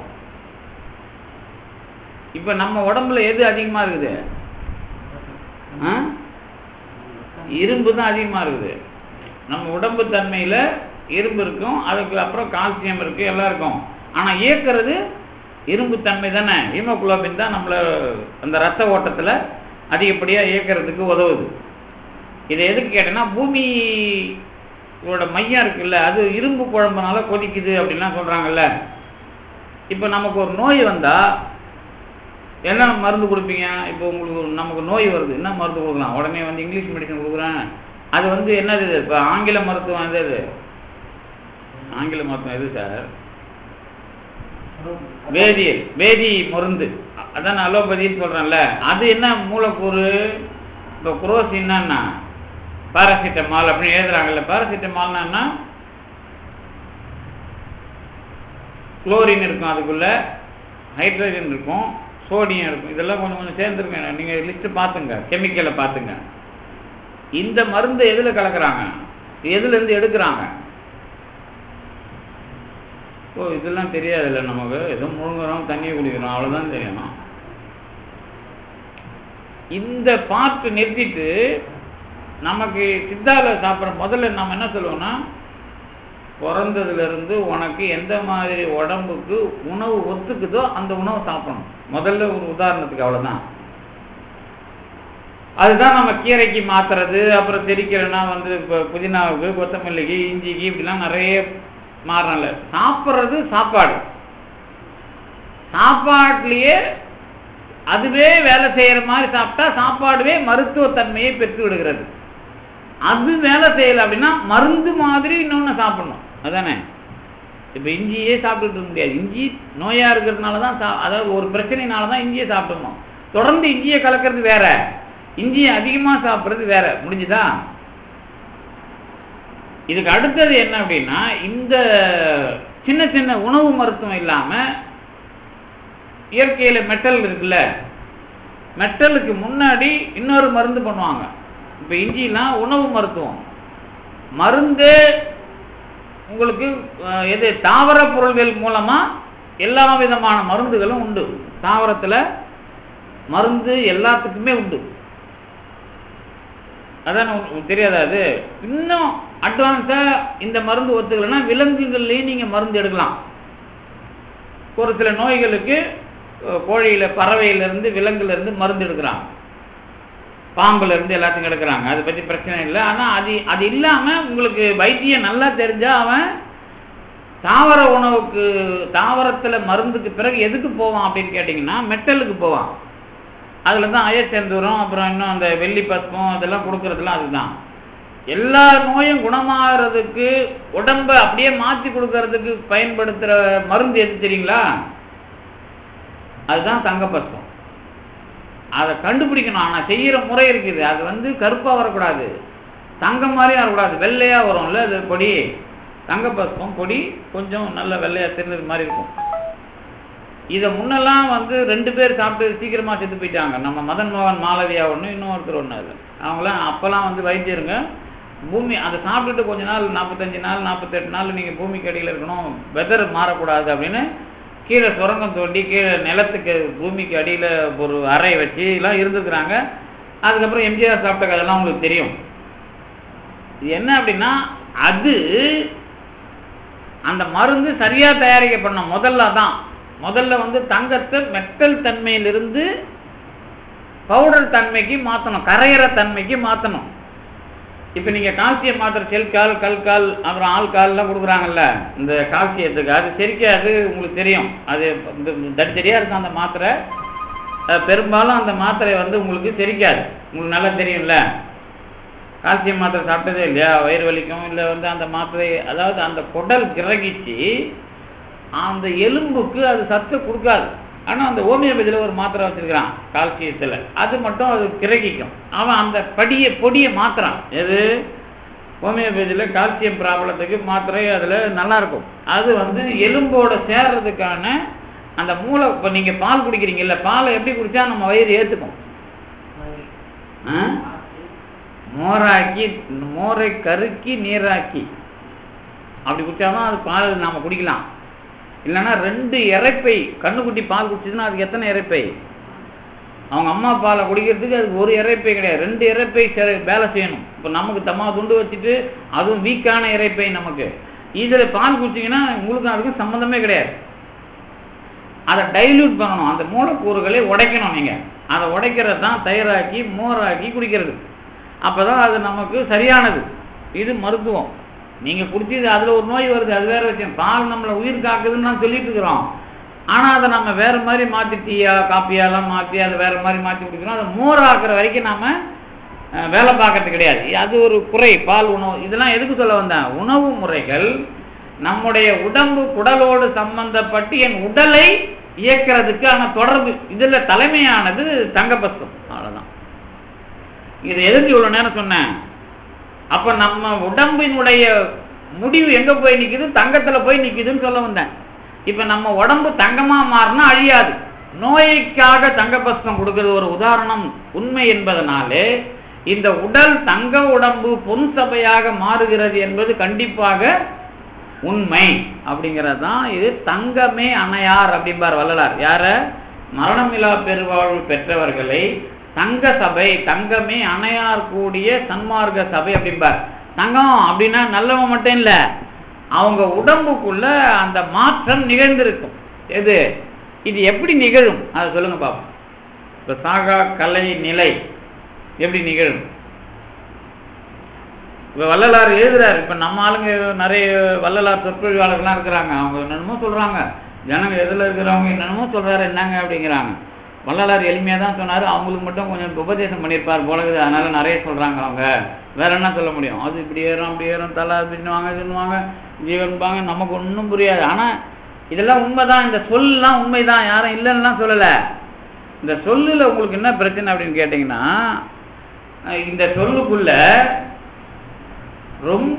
இப்ப நம்ம உடம்புல எது அதிகமா இருக்குது ஆ? இரும்பு தான் அதிகமா இருக்குது நம்ம உடம்பு தன்மையில இரும்பு இருக்கும் அதுக்கு அப்புறம் கால்சியம் இருக்கு எல்லாம் இருக்கும் ஆனா இயக்குறது இரும்பு தன்மை தானே ஹீமோகுளோபின் தான் நம்மள அந்த ரத்த ஓட்டத்துல அதிகப்படியா இயக்கிறதுக்கு உதவுது இதை எதுக்கு கேட்டேன்னா பூமியோட மையம் இருக்குல்ல அது இரும்பு குழம்புனால கொதிக்குது அப்படின்லாம் சொல்றாங்கல்ல இப்போ நமக்கு ஒரு நோய் வந்தா என்ன மருந்து கொடுப்பீங்க இப்போ உங்களுக்கு ஒரு- நமக்கு நோய் வருது என்ன மருந்து கொடுக்கலாம் உடனே வந்து இங்கிலீஷ் மெடிசன் கொடுக்குறேன் அது வந்து என்னது இது இப்போ ஆங்கில மருத்துவம் எது இது ஆங்கில மருத்துவம் எது சார் வேதியியல் வேதி மருந்து அ- அதான் நான் அலோபதின்னு சொல்றேன்ல அது என்ன மூலக்கூறு இப்போ குரோசின்னா பாராசிட்டமால் அப்படின்னு எழுதுறாங்கல்ல பாராசிட்டமால்னா என்ன குளோரின் இருக்கும் அதுக்குள்ள ஹைட்ரஜன் இருக்கும் சோடியம் இருக்கும் இதெல்லாம் கொஞ்சம் கொஞ்சம் சேர்ந்துருங்க நீங்க லிஸ்ட் பார்த்துங்க கெமிக்கலை பார்த்துங்க இந்த மருந்து எதுல கலக்குறாங்க எதுல இருந்து எடுக்கிறாங்க ஓ இதெல்லாம் தெரியாதுல்ல நமக்கு ஏதோ முழுங்குறோம் தண்ணியை குடிக்கிறோம் அவ்வளவுதான் தெரியணும் இந்த பார்ட் நிறுத்திட்டு நமக்கு சித்தால சாப்பிட்ற முதல்ல நம்ம என்ன சொல்லுவோம்னா பிறந்ததுல இருந்து உனக்கு எந்த மாதிரி உடம்புக்கு உணவு ஒத்துக்குதோ அந்த உணவை சாப்பிடணும் முதல்ல ஒரு உதாரணத்துக்கு அவ்வளவுதான் அதுதான் நம்ம கீரைக்கு மாத்துறது அப்புறம் தெரிக்கிறேன்னா வந்து இப்போ புதினாவுக்கு கொத்தமல்லிக்கு இஞ்சிக்கு இப்படிலாம் நிறைய மாறல சாப்பிட்றது சாப்பாடு சாப்பாட்லயே அதுவே வேலை செய்யற மாதிரி சாப்பிட்டா சாப்பாடுவே மருத்துவத்தன்மையை பெற்று விடுகிறது அது வேலை செய்யல அப்படின்னா மருந்து மாதிரி இன்னொன்னு சாப்பிடணும் அதானே இப்ப இஞ்சியே சாப்பிட்டுட்டு இருக்க முடியாது இஞ்சி நோயா இருக்கிறதுனால தான் சா- அதாவது ஒரு பிரச்சனைனால தான் இஞ்சியை சாப்பிடணும் தொடர்ந்து இஞ்சியை கலக்கிறது வேற இஞ்சியை அதிகமா சாப்பிடுறது வேற முடிஞ்சுதா இதுக்கு அடுத்தது என்ன அப்படின்னா இந்த சின்ன சின்ன உணவு மருத்துவம் இல்லாம இயற்கையில மெட்டல் இருக்குல்ல மெட்டலுக்கு முன்னாடி இன்னொரு மருந்து பண்ணுவாங்க இப்ப இஞ்சிலாம் உணவு மருத்துவம் மருந்து உங்களுக்கு அஹ், எது தாவர பொருள்கள் மூலமா எல்லா விதமான மருந்துகளும் உண்டு தாவரத்துல மருந்து எல்லாத்துக்குமே உண்டு அதான் உங்களுக்கு தெரியாதா அது இன்னும் அட்வான்ஸா இந்த மருந்து ஒத்துக்கலைன்னா விலங்குகள்லயும் நீங்க மருந்து எடுக்கலாம் ஒரு சில நோய்களுக்கு அஹ், கோழியில பறவையில இருந்து விலங்குல இருந்து மருந்து எடுக்கிறாங்க பாம்புல இருந்து எல்லாத்தையும் எடுக்கிறாங்க அதை பத்தி பிரச்சனை இல்லை ஆனா அது அது இல்லாம உங்களுக்கு வைத்தியம் நல்லா தெரிஞ்சா அவன் தாவர உணவுக்கு தாவரத்துல மருந்துக்கு பிறகு எதுக்கு போவான் அப்படின்னு கேட்டிங்கன்னா மெட்டலுக்கு போவான் அதுல தான் அயச்செந்தூரம் அப்புறம் இன்னும் அந்த வெள்ளி பஸ்பம் அதெல்லாம் கொடுக்கறதுலாம் அதுதான் எல்லா நோயும் குணமாகறதுக்கு உடம்ப அப்படியே மாற்றி கொடுக்கறதுக்கு பயன்படுத்துற மருந்து எது தெரியுங்களா அதுதான் தங்க பஸ்பம் அதை கண்டுபிடிக்கணும் ஆனால் செய்யற முறை இருக்குது அது வந்து கருப்பாக வரக்கூடாது தங்கம் மாதிரியும் வரக்கூடாது வெள்ளையா வரும்ல அது பொடி தங்க பஸ்பம் பொடி கொஞ்சம் நல்ல வெள்ளையா தெரிஞ்சது மாதிரி இருக்கும் இதை முன்னெல்லாம் வந்து ரெண்டு பேர் சாப்பிட்டு சீக்கிரமா செத்து போயிட்டாங்க நம்ம மதன் மோகன் மாலவியா ஒன்று இன்னொருத்தர் ஒன்று அது அவங்களாம் அப்போல்லாம் வந்து வைத்தியருங்க பூமி அதை சாப்பிட்டுட்டு கொஞ்ச நாள் நாற்பத்தஞ்சு நாள் நாற்பத்தெட்டு நாள் நீங்கள் பூமிக்கு அடியில் இருக்கணும் வெதர் மாறக்கூடாது அப்படின்னு கீழே சுரங்கம் தோண்டி கீழே நிலத்துக்கு பூமிக்கு அடியில் ஒரு அறை வச்சு எல்லாம் இருந்துக்கிறாங்க அதுக்கப்புறம் எம்ஜிஆர் சாப்பிட்ட கதையெல்லாம் உங்களுக்கு தெரியும் இது என்ன அப்படின்னா அது அந்த மருந்து சரியா தயாரிக்கப்படணும் முதல்ல தான் முதல்ல வந்து தங்கத்தை மெட்டல் தன்மையிலிருந்து பவுடர் தன்மைக்கு மாற்றணும் கரையிற தன்மைக்கு மாற்றணும் இப்போ நீங்கள் கால்சியம் மாத்திரை செல்கால் கல்கால் அப்புறம் ஆள்கால்லாம் கொடுக்குறாங்கல்ல இந்த கால்சியத்துக்கு அது செரிக்காது உங்களுக்கு தெரியும் அது தடிச்சரியாக இருக்கும் அந்த மாத்திரை அஹ் பெரும்பாலும் அந்த மாத்திரை வந்து உங்களுக்கு செரிக்காது உங்களுக்கு நல்லா தெரியும்ல கால்சியம் மாத்திரை சாப்பிட்டதே இல்லையா வயிறு வலிக்கும் இல்லை வந்து அந்த மாத்திரை அதாவது அந்த குடல் கிரகிச்சு அந்த எலும்புக்கு அது சத்து கொடுக்காது ஆனால் அந்த ஹோமியோபதியில் ஒரு மாத்திரை வச்சிருக்கிறான் கால்சியத்தில் அது மட்டும் அது கிரகிக்கும் அவன் அந்த படியை பொடியை மாத்திரான் எது ஹோமியோபதியில் கால்சியம் ப்ராப்ளத்துக்கு மாத்திரை அதில் நல்லா இருக்கும் அது வந்து எலும்போட சேர்றதுக்கான அந்த மூளை இப்போ நீங்கள் பால் குடிக்கிறீங்கல்ல பாலை எப்படி குடிச்சா நம்ம வயிறு ஏற்றுக்கும் ஆ மோராக்கி மோரை கருக்கி நீராக்கி அப்படி குடிச்சாதான் அது பால் நாம குடிக்கலாம் இல்லைன்னா ரெண்டு இறைப்பை கண்ணுக்குட்டி பால் குடிச்சதுன்னா அதுக்கு எத்தனை இறைப்பை அவங்க அம்மா பாலை குடிக்கிறதுக்கு அதுக்கு ஒரு இறைப்பை கிடையாது ரெண்டு இறைப்பை சரி வேலை செய்யணும் இப்போ நமக்கு தம்மா துண்டு வச்சுட்டு அதுவும் வீக்கான இறைப்பை நமக்கு இதில் பால் குடிச்சிங்கன்னா உங்களுக்கு அதுக்கும் சம்மந்தமே கிடையாது அதை டைல்யூட் பண்ணணும் அந்த மூலக்கூறுகளை உடைக்கணும் நீங்கள் அதை உடைக்கிறது தான் தயிராக்கி மோராக்கி குடிக்கிறது அப்போ தான் அது நமக்கு சரியானது இது மருத்துவம் நீங்கள் குடிச்சது அதில் ஒரு நோய் வருது அது வேற விஷயம் பால் நம்மளை உயிர் காக்குதுன்னு நான் சொல்லிட்டு இருக்கிறோம் ஆனால் அதை நம்ம வேற மாதிரி மாற்றி டீயா காப்பியாலாம் மாற்றி அதை வேற மாதிரி மாற்றி குடிக்கிறோம் அதை மோராக்குற வரைக்கும் நாம அஹ், வேலை பார்க்கறது கிடையாது அது ஒரு குறை பால் உணவு இதெல்லாம் எதுக்கு சொல்ல வந்தேன் உணவு முறைகள் நம்முடைய உடம்பு குடலோடு சம்பந்தப்பட்டு என் உடலை இயக்கிறதுக்கான தொடர்பு இதுல தலைமையானது தங்கபஸ்தம் அவ்வளவுதான் இது எதுக்கு இவ்வளவு நேரம் சொன்னேன் அப்ப நம்ம உடம்பினுடைய முடிவு எங்க போய் நிக்குது தங்கத்துல போய் நிக்குதுன்னு சொல்ல வந்தேன் இப்ப நம்ம உடம்பு தங்கமா மாறினா அழியாது நோய்க்காக தங்கபஸ்தம் கொடுக்கிறது ஒரு உதாரணம் உண்மை என்பதனாலே இந்த உடல் தங்க உடம்பு பொன் சபையாக மாறுகிறது என்பது கண்டிப்பாக உண்மை அப்படிங்கிறது தான் இது தங்கமே அணையார் அப்படிம்பார் வள்ளலார் யார மரணமிலா பெருவாழ்வு பெற்றவர்களை தங்க சபை தங்கமே அணையார் கூடிய சன்மார்க்க சபை அப்படிம்பார் தங்கம் அப்படின்னா நல்லவன் மட்டும் இல்ல அவங்க உடம்புக்குள்ள அந்த மாற்றம் நிகழ்ந்திருக்கும் எது இது எப்படி நிகழும் அதை சொல்லுங்க பாப்போம் இப்ப சாகா கலை நிலை எப்படி நிகழும் இப்போ வள்ளலார் எழுதுறாரு இப்போ நம்ம ஆளுங்க நிறைய வள்ளலார் சொற்பொழிவாளர்கள்லாம் இருக்கிறாங்க அவங்க என்னென்னமோ சொல்றாங்க ஜனங்க எதில் இருக்கிறவங்க என்னென்னமோ சொல்றாரு என்னங்க அப்படிங்கிறாங்க வள்ளலார் எளிமையாக தான் சொன்னார் அவங்களுக்கு மட்டும் கொஞ்சம் உபதேசம் பண்ணியிருப்பார் போல இருக்குது அதனால நிறைய சொல்றாங்க அவங்க வேற என்ன சொல்ல முடியும் அது இப்படி ஏறும் அப்படி ஏறும் தலை பின்னுவாங்க சொல்லுவாங்க ஜீவன்பாங்க நமக்கு ஒன்றும் புரியாது ஆனால் இதெல்லாம் உண்மைதான் இந்த சொல்லலாம் உண்மைதான் யாரும் இல்லைன்னுலாம் சொல்லலை இந்த சொல்லுல உங்களுக்கு என்ன பிரச்சனை அப்படின்னு கேட்டிங்கன்னா அஹ் இந்த சொல்லுக்குள்ள ரொம்ப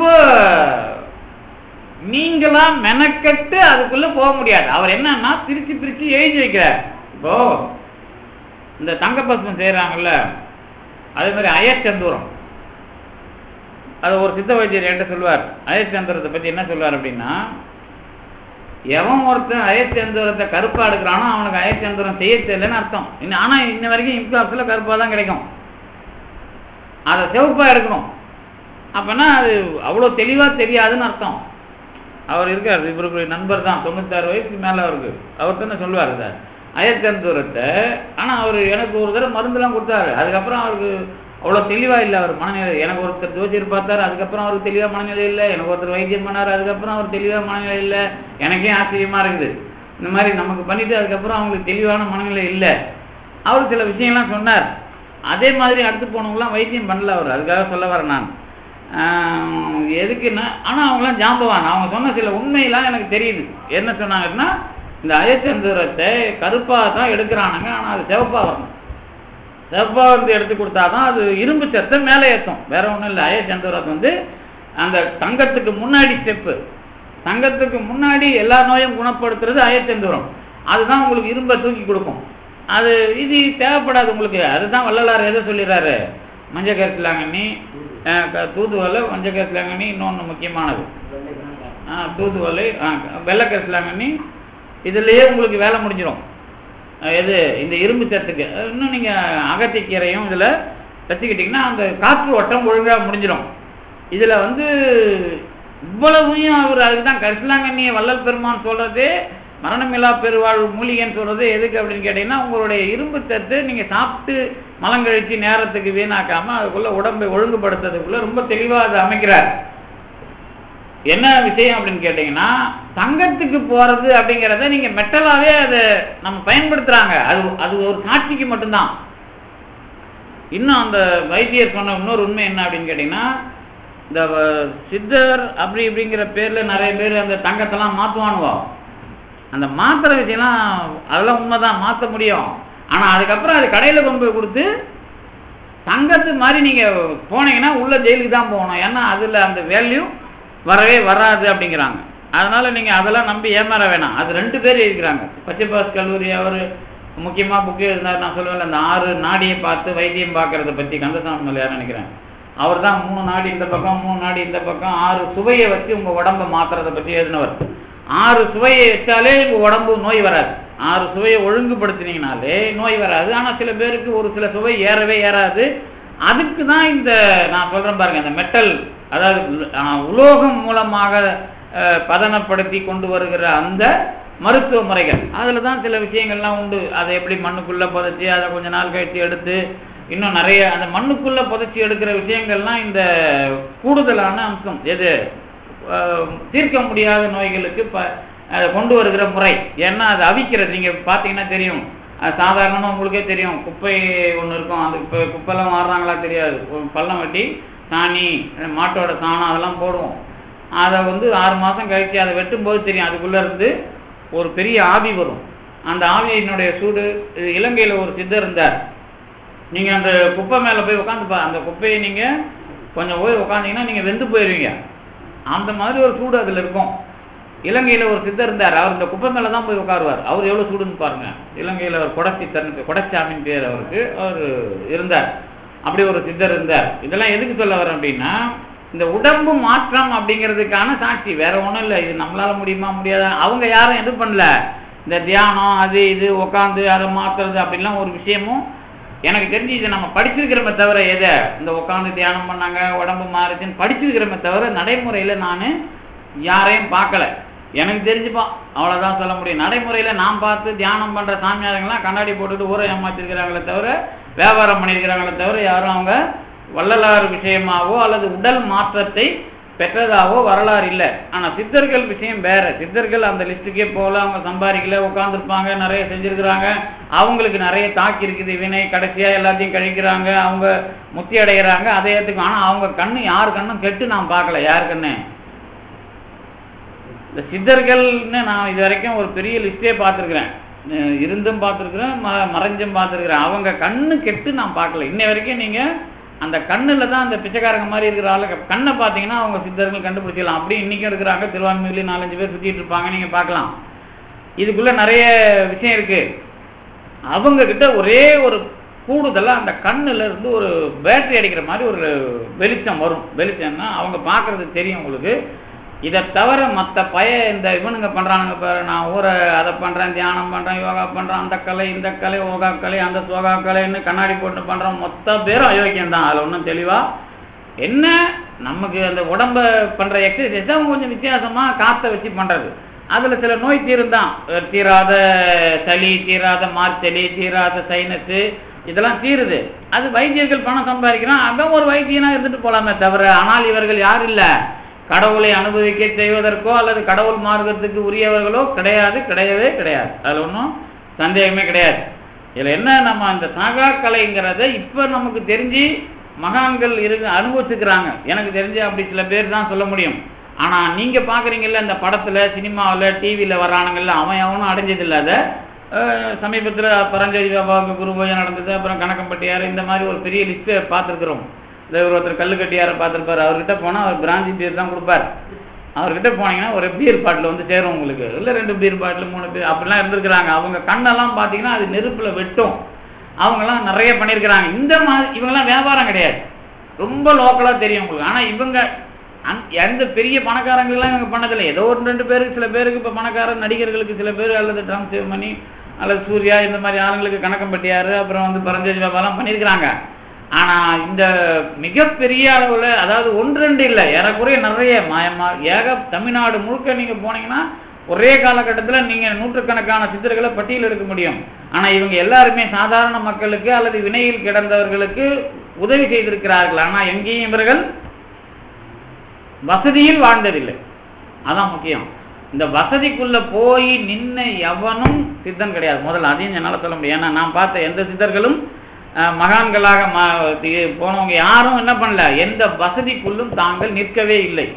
நீங்களா மெனக்கட்டு அதுக்குள்ள போக முடியாது அவர் என்னன்னா பிரிச்சு பிரிச்சு எழுதி வைக்கிறார் இப்போ இந்த தங்கப்பஸ்மம் செய்யறாங்கல்ல அதே மாதிரி அயச்சந்தூரம் அது ஒரு சித்த வைத்தியர் என்கிட்ட சொல்லுவார் அயச்சந்திரத்தை பத்தி என்ன சொல்லுவார் அப்படின்னா எவன் ஒருத்தன் அயச்சந்திரத்தை கருப்பா எடுக்கிறானோ அவனுக்கு அயச்சந்திரம் செய்ய தெரியலன்னு அர்த்தம் இன்னும் ஆனா இன்ன வரைக்கும் இம்ப்ளாப்ஸ்ல கருப்பா தான் கிடைக்கும் அதை சிவப்பா எடுக்கணும் அப்பனா அது அவ்வளோ தெளிவா தெரியாதுன்னு அர்த்தம் அவர் இருக்கார் இவருக்கு நண்பர் தான் தொண்ணூத்தாறு வயசுக்கு மேல அவருக்கு அவர் தானே சொல்லுவார் இதை அயற்கந்தூரத்தை ஆனா அவர் எனக்கு ஒரு தடவை மருந்துலாம் கொடுத்தாரு அதுக்கப்புறம் அவருக்கு அவ்வளோ தெளிவா இல்லை அவர் மனநிலை எனக்கு ஒருத்தர் ஜோதிடர் பார்த்தாரு அதுக்கப்புறம் அவருக்கு தெளிவா மனநிலை இல்லை எனக்கு ஒருத்தர் வைத்தியம் பண்ணாரு அதுக்கப்புறம் அவர் தெளிவா மனநிலை இல்லை எனக்கே ஆச்சரியமா இருக்குது இந்த மாதிரி நமக்கு பண்ணிட்டு அதுக்கப்புறம் அவங்களுக்கு தெளிவான மனநிலை இல்லை அவர் சில விஷயம்லாம் சொன்னார் அதே மாதிரி அடுத்து போனவங்களாம் வைத்தியம் பண்ணல அவர் அதுக்காக சொல்ல வரேன் நான் ஆஹ் எதுக்குன்னா ஆனால் அவங்களாம் ஜாம்பவான் அவங்க சொன்ன சில உண்மையெல்லாம் எனக்கு தெரியுது என்ன சொன்னாங்கன்னா இந்த அயச்சந்திரத்தை கருப்பாக தான் எடுக்கிறானுங்க ஆனால் அது சிவப்பாக வரணும் சிவப்பாக வந்து எடுத்து கொடுத்தா தான் அது இரும்பு சத்தை மேலே ஏற்றும் வேற ஒன்றும் இல்லை அயச்சந்திரத்தை வந்து அந்த தங்கத்துக்கு முன்னாடி ஸ்டெப்பு தங்கத்துக்கு முன்னாடி எல்லா நோயும் குணப்படுத்துறது அயச்சந்திரம் அதுதான் உங்களுக்கு இரும்பை தூக்கி கொடுக்கும் அது இது தேவைப்படாது உங்களுக்கு அதுதான் வள்ளலார் எதை சொல்லிடுறாரு மஞ்சள் கருத்திலாங்கண்ணி தூதுவலை மஞ்சள் கருத்திலாங்கண்ணி இன்னொன்று முக்கியமானது ஆ, தூதுவளை ஆ, வெள்ளை கருத்திலாங்கண்ணி இதுலயே உங்களுக்கு வேலை முடிஞ்சிடும் அஹ் எது இந்த இரும்பு சத்துக்கு அஹ் இன்னும் நீங்க அகத்திக்கீரையும் இதுல வச்சுக்கிட்டீங்கன்னா அந்த காற்று ஓட்டம் ஒழுங்கா முடிஞ்சிடும் இதுல வந்து இவ்வளவையும் அவர் அதுக்கு தான் கரிசலாங்கண்ணிய வள்ளல் பெருமான் சொல்றது மரணமில்லா பெருவாழ்வு மூலிகைன்னு சொல்றது எதுக்கு அப்படின்னு கேட்டீங்கன்னா உங்களுடைய இரும்பு சத்து நீங்க சாப்பிட்டு மலங்கழிச்சு நேரத்துக்கு வீணாக்காம அதுக்குள்ள உடம்பை ஒழுங்குபடுத்துறதுக்குள்ள ரொம்ப தெளிவா அதை அமைக்கிறார் என்ன விஷயம் அப்படின்னு கேட்டீங்கன்னா தங்கத்துக்கு போறது அப்படிங்கிறத நீங்க மெட்டலாவே அதை நம்ம பயன்படுத்துறாங்க அது அது ஒரு சாட்சிக்கு மட்டும்தான் இன்னும் அந்த வைத்தியர் சொன்ன இன்னொரு உண்மை என்ன அப்படின்னு கேட்டீங்கன்னா இந்த வ- சித்தர் அப்படி இப்படிங்கிற பேர்ல நிறைய பேர் அந்த தங்கத்தெல்லாம் மாத்துவானுவோ அந்த மாத்துற விஷயம்லாம் அதெல்லாம் உண்மைதான் மாத்த முடியும் ஆனா அதுக்கப்புறம் அது கடையில கொண்டு போய் கொடுத்து தங்கத்து மாதிரி நீங்க போனீங்கன்னா உள்ள ஜெயிலுக்கு தான் போகணும் ஏன்னா அதுல அந்த வேல்யூ வரவே வராது அப்படிங்கிறாங்க அதனால நீங்க அதெல்லாம் நம்பி ஏமாற வேணாம் அது ரெண்டு பேர் இருக்கிறாங்க பச்சைப்பாஸ் கல்லூரி அவர் முக்கியமா புக்கு எழுதினார் நான் சொல்லுவேன் அந்த ஆறு நாடியை பார்த்து வைத்தியம் பார்க்கறத பத்தி கந்தசாமி மலையார் நினைக்கிறேன் அவர் தான் மூணு நாடி இந்த பக்கம் மூணு நாடி இந்த பக்கம் ஆறு சுவையை வச்சு உங்க உடம்பை மாத்துறத பத்தி எழுதினவர் ஆறு சுவையை வச்சாலே உங்க உடம்பு நோய் வராது ஆறு சுவையை ஒழுங்குபடுத்தினீங்கனாலே நோய் வராது ஆனா சில பேருக்கு ஒரு சில சுவை ஏறவே ஏறாது அதுக்கு தான் இந்த நான் சொல்றேன் பாருங்க இந்த மெட்டல் அதாவது அஹ், உலோகம் மூலமாக அஹ், பதனப்படுத்தி கொண்டு வருகிற அந்த மருத்துவ முறைகள் அதுல தான் சில விஷயங்கள்லாம் உண்டு அதை எப்படி மண்ணுக்குள்ள புதைச்சி அதை கொஞ்ச நாள் கழித்து எடுத்து இன்னும் நிறைய அந்த மண்ணுக்குள்ள புதைச்சி எடுக்கிற விஷயங்கள்லாம் இந்த கூடுதலான அம்சம் எது அஹ், தீர்க்க முடியாத நோய்களுக்கு ப அதை கொண்டு வருகிற முறை ஏன்னா அது அவிக்கிறது நீங்க பார்த்தீங்கன்னா தெரியும் அது சாதாரணமா உங்களுக்கே தெரியும் குப்பை ஒன்று இருக்கும் அந்த இப்போ குப்பைலாம் மாறுறாங்களா தெரியாது ஒரு பள்ளம் வெட்டி சாணி மாட்டோட சாணம் அதெல்லாம் போடுவோம் அதை வந்து ஆறு மாதம் கழிச்சு அதை வெட்டும்போது தெரியும் அதுக்குள்ள இருந்து ஒரு பெரிய ஆவி வரும் அந்த ஆவியினுடைய சூடு இது இலங்கையில் ஒரு சித்தர் இருந்தார் நீங்க அந்த குப்பை மேல போய் உட்காந்து பா அந்த குப்பையை நீங்க கொஞ்சம் போய் உட்காந்தீங்கன்னா நீங்க வெந்து போயிருவீங்க அந்த மாதிரி ஒரு சூடு அதுல இருக்கும் இலங்கையில ஒரு சித்தர் இருந்தார் அவர் இந்த குப்பை மேல தான் போய் உட்காருவார் அவர் எவ்வளவு சூடுன்னு பாருங்க இலங்கையில ஒரு கொடச்சித்தன் கொடச்சாமின் பேர் அவருக்கு அவர் இருந்தார் அப்படி ஒரு சித்தர் இருந்தார் இதெல்லாம் எதுக்கு சொல்ல வரேன் அப்படின்னா இந்த உடம்பு மாற்றம் அப்படிங்கிறதுக்கான சாட்சி வேற ஒண்ணும் இல்லை இது நம்மளால முடியுமா முடியாதா அவங்க யாரும் எது பண்ணல இந்த தியானம் அது இது உட்காந்து அதை மாத்துறது அப்படிலாம் ஒரு விஷயமும் எனக்கு தெரிஞ்சு இதை நம்ம படிச்சிருக்கிறோமே தவிர எதை இந்த உட்காந்து தியானம் பண்ணாங்க உடம்பு மாறுச்சுன்னு படிச்சிருக்கிறோமே தவிர நடைமுறையில நான் யாரையும் பார்க்கல எனக்கு தெரிஞ்சுப்பா அவ்வளவுதான் சொல்ல முடியும் நடைமுறையில நான் பார்த்து தியானம் பண்ற சாமியாரங்களாம் கண்ணாடி போட்டுட்டு ஊரை ஏமாத்திருக்கிறாங்களே தவிர வியாபாரம் பண்ணியிருக்கிறாங்களே தவிர யாரும் அவங்க வள்ளலார் விஷயமாவோ அல்லது உடல் மாற்றத்தை பெற்றதாவோ வரலாறு இல்லை ஆனா சித்தர்கள் விஷயம் வேற சித்தர்கள் அந்த லிஸ்ட்டுக்கே போல அவங்க சம்பாதிக்கல உட்காந்துருப்பாங்க நிறைய செஞ்சிருக்கிறாங்க அவங்களுக்கு நிறைய தாக்கி இருக்குது வினை கடைசியா எல்லாத்தையும் கழிக்கிறாங்க அவங்க முத்தி அடைகிறாங்க அதை ஏத்துக்கும் ஆனா அவங்க கண்ணு யார் கண்ணும் கெட்டு நான் பார்க்கல யார் கண்ணு இந்த சித்தர்கள்னு நான் இது வரைக்கும் ஒரு பெரிய லிஸ்டே பார்த்துருக்குறேன் அஹ் இருந்தும் பார்த்துருக்குறேன் ம மறைஞ்சும் பார்த்துருக்குறேன் அவங்க கண்ணு கெட்டு நான் பார்க்கல இன்னை வரைக்கும் நீங்க அந்த கண்ணுல தான் அந்த பிச்சைக்காரங்க மாதிரி இருக்கிற ஆளு கண்ணை பார்த்தீங்கன்னா அவங்க சித்தர்கள் கண்டுபிடிச்சிடலாம் அப்படி இன்னைக்கும் இருக்கிறாங்க திருவான்மையிலேயே நாலஞ்சு பேர் சுத்திட்டு இருப்பாங்க நீங்க பார்க்கலாம் இதுக்குள்ள நிறைய விஷயம் இருக்கு அவங்க கிட்ட ஒரே ஒரு கூடுதலா அந்த கண்ணுல இருந்து ஒரு பேட்டரி அடிக்கிற மாதிரி ஒரு வெளிச்சம் வரும் வெளிச்சம்னா அவங்க பார்க்கறது தெரியும் உங்களுக்கு இதை தவிர மற்ற பய இந்த இவனுங்க பண்றானுங்க பாரு நான் ஊரை அதை பண்றேன் தியானம் பண்றேன் யோகா பண்றேன் அந்த கலை இந்த கலை யோகா கலை அந்த சோகா கலைன்னு கண்ணாடி போட்டு பண்றோம் மொத்த பேரும் அயோக்கியம் தான் அதுல ஒன்றும் தெளிவா என்ன நமக்கு அந்த உடம்ப பண்ற எக்ஸசைஸ் தான் கொஞ்சம் வித்தியாசமா காத்த வச்சு பண்றது அதுல சில நோய் தீரும் தான் அஹ் தீராத சளி தீராத மார்ச்சளி தீராத சைனஸ் இதெல்லாம் தீருது அது வைத்தியர்கள் பணம் சம்பாதிக்கிறான் அவன் ஒரு வைத்தியனா இருந்துட்டு போலாமே தவிர ஆனால் இவர்கள் யார் இல்ல கடவுளை அனுபவிக்க செய்வதற்கோ அல்லது கடவுள் மார்க்கத்துக்கு உரியவர்களோ கிடையாது கிடையவே கிடையாது அதுல ஒன்றும் சந்தேகமே கிடையாது இதுல என்ன நம்ம அந்த சாகா கலைங்கிறத இப்ப நமக்கு தெரிஞ்சு மகான்கள் இருக்கு அனுபவிச்சுக்கிறாங்க எனக்கு தெரிஞ்சு அப்படி சில பேர் தான் சொல்ல முடியும் ஆனா நீங்க பாக்குறீங்கல்ல இந்த படத்துல சினிமாவுல டிவியில வர்றானுங்கல்ல அவன் அவனும் அடைஞ்சது இல்லாத சமீபத்தில் பரஞ்சோதி பாபாவுக்கு குரு பூஜை நடந்தது அப்புறம் கணக்கம்பட்டியார் இந்த மாதிரி ஒரு பெரிய லிஸ்ட்டை பார்த்துருக்குறோம் இந்த ஒரு ஒருத்தர் கல்லுக்கட்டியாரை பார்த்துருப்பாரு அவர்கிட்ட போனால் அவர் பிராஞ்சி பீர் தான் கொடுப்பார் அவர்கிட்ட போனீங்கன்னா ஒரு பீர் பாட்டில் வந்து சேரும் உங்களுக்கு இல்லை ரெண்டு பீர் பாட்டில் மூணு பீர் அப்படிலாம் இருந்திருக்கிறாங்க அவங்க கண்ணெல்லாம் பார்த்தீங்கன்னா அது நெருப்பில் வெட்டும் அவங்கெல்லாம் நிறைய பண்ணியிருக்கிறாங்க இந்த மாதிரி இவங்கெல்லாம் வியாபாரம் கிடையாது ரொம்ப லோக்கலாக தெரியும் உங்களுக்கு ஆனால் இவங்க அந் எந்த பெரிய பணக்காரங்களெல்லாம் இவங்க பண்ணதில்லை ஏதோ ஒரு ரெண்டு பேருக்கு சில பேருக்கு இப்போ பணக்கார நடிகர்களுக்கு சில பேர் அல்லது ட்ரம் சிவமணி அல்லது சூர்யா இந்த மாதிரி ஆளுங்களுக்கு கணக்கம்பட்டியார் அப்புறம் வந்து பரஞ்சோதி பாபாலாம் பண்ணியிருக்கிறாங்க ஆனால் இந்த மிகப்பெரிய அளவில் அதாவது ஒன்று ரெண்டு இல்லை ஏறக்குறைய நிறைய மாயமா ஏக தமிழ்நாடு முழுக்க நீங்கள் போனீங்கன்னா ஒரே காலகட்டத்தில் நீங்கள் நூற்றுக்கணக்கான சித்தர்களை பட்டியல் எடுக்க முடியும் ஆனால் இவங்க எல்லாருமே சாதாரண மக்களுக்கு அல்லது வினையில் கிடந்தவர்களுக்கு உதவி செய்திருக்கிறார்கள் ஆனால் எங்கேயும் இவர்கள் வசதியில் வாழ்ந்ததில்லை அதான் முக்கியம் இந்த வசதிக்குள்ள போய் நின்ன எவனும் சித்தன் கிடையாது முதல்ல அதையும் என்னால் சொல்ல முடியும் ஏன்னா நான் பார்த்த எந்த சித்தர்களும் அஹ், மகான்களாக மா- தி- போனவங்க யாரும் என்ன பண்ணல எந்த வசதிக்குள்ளும் தாங்கள் நிற்கவே இல்லை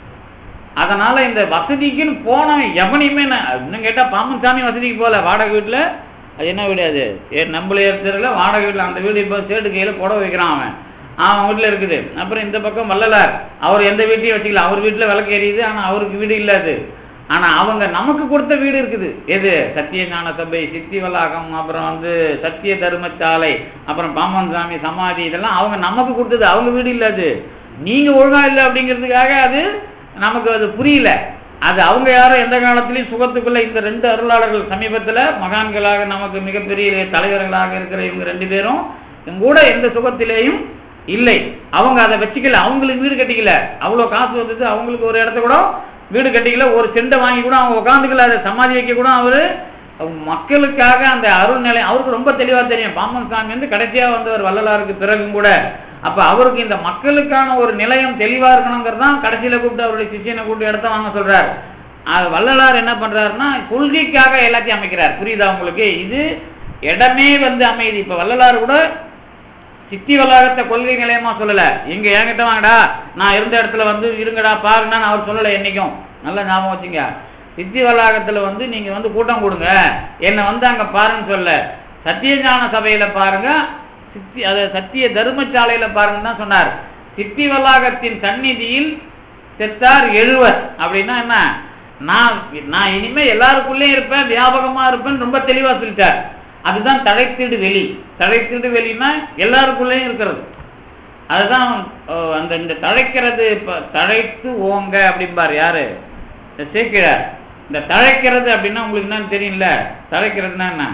அதனால இந்த வசதிக்குன்னு போனவன் எவனையுமே நான் இன்னும் கேட்டா பாம்பன் சாமி வசதிக்கு போல வாடகை வீட்டுல அது என்ன வீடு அது ஏ நம்மளையர் தெருவில் வாடகை வீட்டில் அந்த வீடு இப்போ சேடு கையில் புடவை வைக்கிறான் அவன் அவன் வீட்டில் இருக்குது அப்புறம் இந்த பக்கம் வள்ளலார் அவர் எந்த வீட்டையும் வச்சுக்கல அவர் வீட்டில் விளக்கு எரியுது ஆனால் அவருக்கு வீடு இல்லாது ஆனால் அவங்க நமக்கு கொடுத்த வீடு இருக்குது எது சத்திய ஞான சபை சித்தி வளாகம் அப்புறம் வந்து சத்திய தர்மசாலை அப்புறம் பாமன் சாமி சமாதி இதெல்லாம் அவங்க நமக்கு கொடுத்தது அவங்க வீடு இல்லாது நீங்க ஒழுங்கா இல்லை அப்படிங்கிறதுக்காக அது நமக்கு அது புரியல அது அவங்க யாரும் எந்த காலத்திலையும் சுகத்துக்குள்ள இந்த ரெண்டு அருளாளர்கள் சமீபத்துல மகான்களாக நமக்கு மிகப்பெரிய தலைவர்களாக இருக்கிற இவங்க ரெண்டு பேரும் இவங்க கூட எந்த சுகத்திலேயும் இல்லை அவங்க அதை வச்சுக்கல அவங்களுக்கு வீடு கட்டிக்கல அவ்வளோ காசு வந்தது அவங்களுக்கு ஒரு இடத்த கூட வீடு கட்டிக்கல ஒரு செண்டை வாங்கி கூட அவங்க உட்காந்துக்கல அதை சமாதி வைக்க கூட அவரு மக்களுக்காக அந்த அருள் நிலை அவருக்கு ரொம்ப தெளிவா தெரியும் பாமன் சாமி வந்து கடைசியா வந்தவர் வள்ளலாருக்கு பிறகும் கூட அப்ப அவருக்கு இந்த மக்களுக்கான ஒரு நிலையம் தெளிவா இருக்கணுங்கிறது தான் கடைசியில கூப்பிட்டு அவருடைய சிஷியனை கூப்பிட்டு இடத்த வாங்க சொல்றார் அது வள்ளலார் என்ன பண்றாருன்னா கொள்கைக்காக எல்லாத்தையும் அமைக்கிறார் புரியுதா உங்களுக்கு இது இடமே வந்து அமையுது இப்ப வள்ளலார் கூட சித்தி வளாகத்தை கொள்கை நிலையமா சொல்லல இங்க என்கிட்ட வாங்கடா நான் இருந்த இடத்துல வந்து இருங்கடா பாருங்கன்னு அவர் சொல்லல என்னைக்கும் நல்லா ஞாபகம் வச்சுங்க சித்தி வளாகத்துல வந்து நீங்க வந்து கூட்டம் கொடுங்க என்னை வந்து அங்க பாருன்னு சொல்ல சத்தியஞான சபையில பாருங்க சித்தி அது சத்திய தர்மசாலையில பாருங்கன்னு தான் சொன்னார் சித்தி வளாகத்தின் சந்நிதியில் செத்தார் எழுவர் அப்படின்னா என்ன நான் நான் இனிமே எல்லாருக்குள்ளேயும் இருப்பேன் வியாபகமா இருப்பேன் ரொம்ப தெளிவா சொல்லிட்டார் அதுதான் தழைத்திடு வெளி தழைத்திடு வெளின்னா எல்லாருக்குள்ளேயும் இருக்கிறது அதுதான் அஹ், அந்த இந்த தழைக்கிறது இப்ப தழைத்து ஓங்க அப்படிம்பார் யாரு இந்த சேக்கிழார் இந்த தழைக்கிறது அப்படின்னா உங்களுக்கு என்னன்னு தெரியும்ல தழைக்கிறதுனா என்ன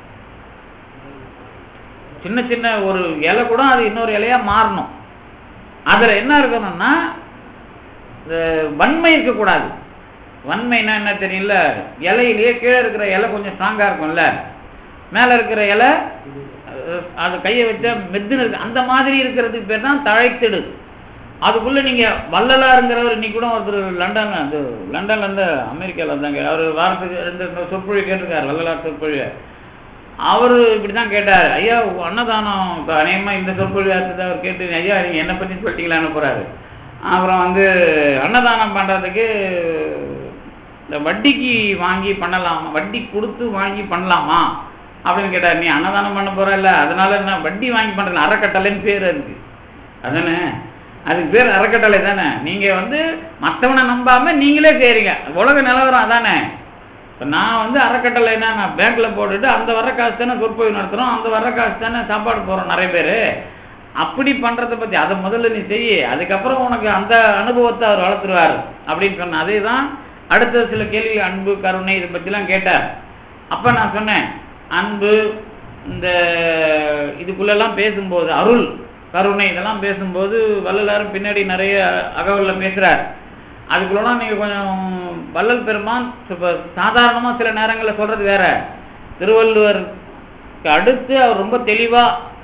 சின்ன சின்ன ஒரு இலை கூட அது இன்னொரு இலையா மாறணும் அதுல என்ன இருக்கணும்னா இந்த வன்மை இருக்கக்கூடாது வன்மைனா என்ன தெரியும்ல இலையிலேயே கீழே இருக்கிற இலை கொஞ்சம் ஸ்ட்ராங்கா இருக்கும்ல மேல இருக்கிற இலை அஹ், அது கையை வச்சா மெத்துன்னு இருக்கு அந்த மாதிரி இருக்கிறதுக்கு பேர் தான் தழைத்திடு அதுக்குள்ள நீங்க வள்ளலாருங்கிறவர் இன்னைக்கு கூட ஒருத்தர் லண்டன்ல அந்த லண்டன்ல இருந்து அமெரிக்கால இருந்தாங்க அவர் வாரத்துக்கு ரெண்டு சொற்பொழிவு கேட்டிருக்காரு வள்ளலார் சொற்பொழிவு அவரு இப்படிதான் கேட்டார் ஐயா அன்னதானம் இப்போ அநேகமாக இந்த சொற்பொழிவு ஆச்சதை அவர் கேட்டு ஐயா நீங்க என்னை பற்றி சொல்லிட்டீங்களான்னு போறாரு அப்புறம் வந்து அன்னதானம் பண்றதுக்கு இந்த வட்டிக்கு வாங்கி பண்ணலாமா வட்டி கொடுத்து வாங்கி பண்ணலாமா அப்படின்னு கேட்டார் நீ அன்னதானம் பண்ண போற இல்ல அதனால என்ன வட்டி வாங்கி பண்றது அறக்கட்டளைன்னு பேர் இருக்கு அதானே அதுக்கு பேர் அறக்கட்டளை தானே நீங்க வந்து மற்றவனை நம்பாம நீங்களே செய்றீங்க உலக நிலவரம் அதானே இப்போ நான் வந்து அறக்கட்டளைனா நான் பேங்க்ல போட்டுட்டு அந்த வர்ற காசு தானே சொற்பொழிவு நடத்துறோம் அந்த வர்ற காசு தானே சாப்பாடு போறோம் நிறைய பேர் அப்படி பண்றதை பத்தி அதை முதல்ல நீ செய் அதுக்கப்புறம் உனக்கு அந்த அனுபவத்தை அவர் வளர்த்துருவார் அப்படின்னு சொன்ன அதே தான் அடுத்த சில கேள்வி அன்பு கருணை இதை பற்றிலாம் கேட்டார் அப்ப நான் சொன்னேன் அன்பு இந்த இதுக்குள்ளெல்லாம் பேசும்போது அருள் கருணை இதெல்லாம் பேசும்போது வள்ளலாரும் பின்னாடி நிறைய அகவல்ல பேசுறார் அதுக்குள்ளலாம் நீங்க கொஞ்சம் வள்ளல் பெருமான் இப்ப சாதாரணமா சில நேரங்களில் சொல்றது வேற திருவள்ளுவருக்கு அடுத்து அவர் ரொம்ப தெளிவா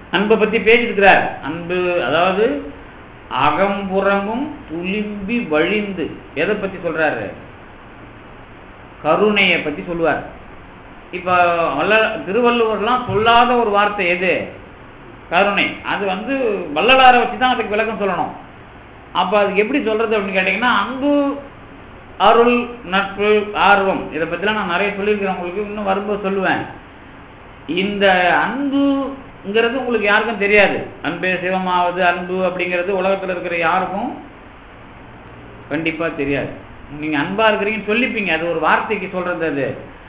அன்பை பத்தி பேசியிருக்கிறார் அன்பு அதாவது அகம்புறமும் துளிம்பி வழிந்து எதை பத்தி சொல்றாரு கருணையை பத்தி சொல்லுவார் இப்ப வல்ல திருவள்ளுவர்லாம் சொல்லாத ஒரு வார்த்தை எது கருணை அது வந்து வள்ளலாரை வச்சு தான் அதுக்கு விளக்கம் சொல்லணும் அப்ப அது எப்படி சொல்றது அப்படின்னு கேட்டீங்கன்னா அன்பு அருள் நட்பு ஆர்வம் இதை பற்றிலாம் நான் நிறைய சொல்லியிருக்கிறேன் உங்களுக்கு இன்னும் வரும்போது சொல்லுவேன் இந்த அன்புங்கிறது உங்களுக்கு யாருக்கும் தெரியாது அன்பே சிவமாவது அன்பு அப்படிங்கிறது உலகத்தில் இருக்கிற யாருக்கும் கண்டிப்பாக தெரியாது நீங்கள் அன்பாக இருக்கிறீங்கன்னு சொல்லிப்பீங்க அது ஒரு வார்த்தைக்கு சொல்கிறது அது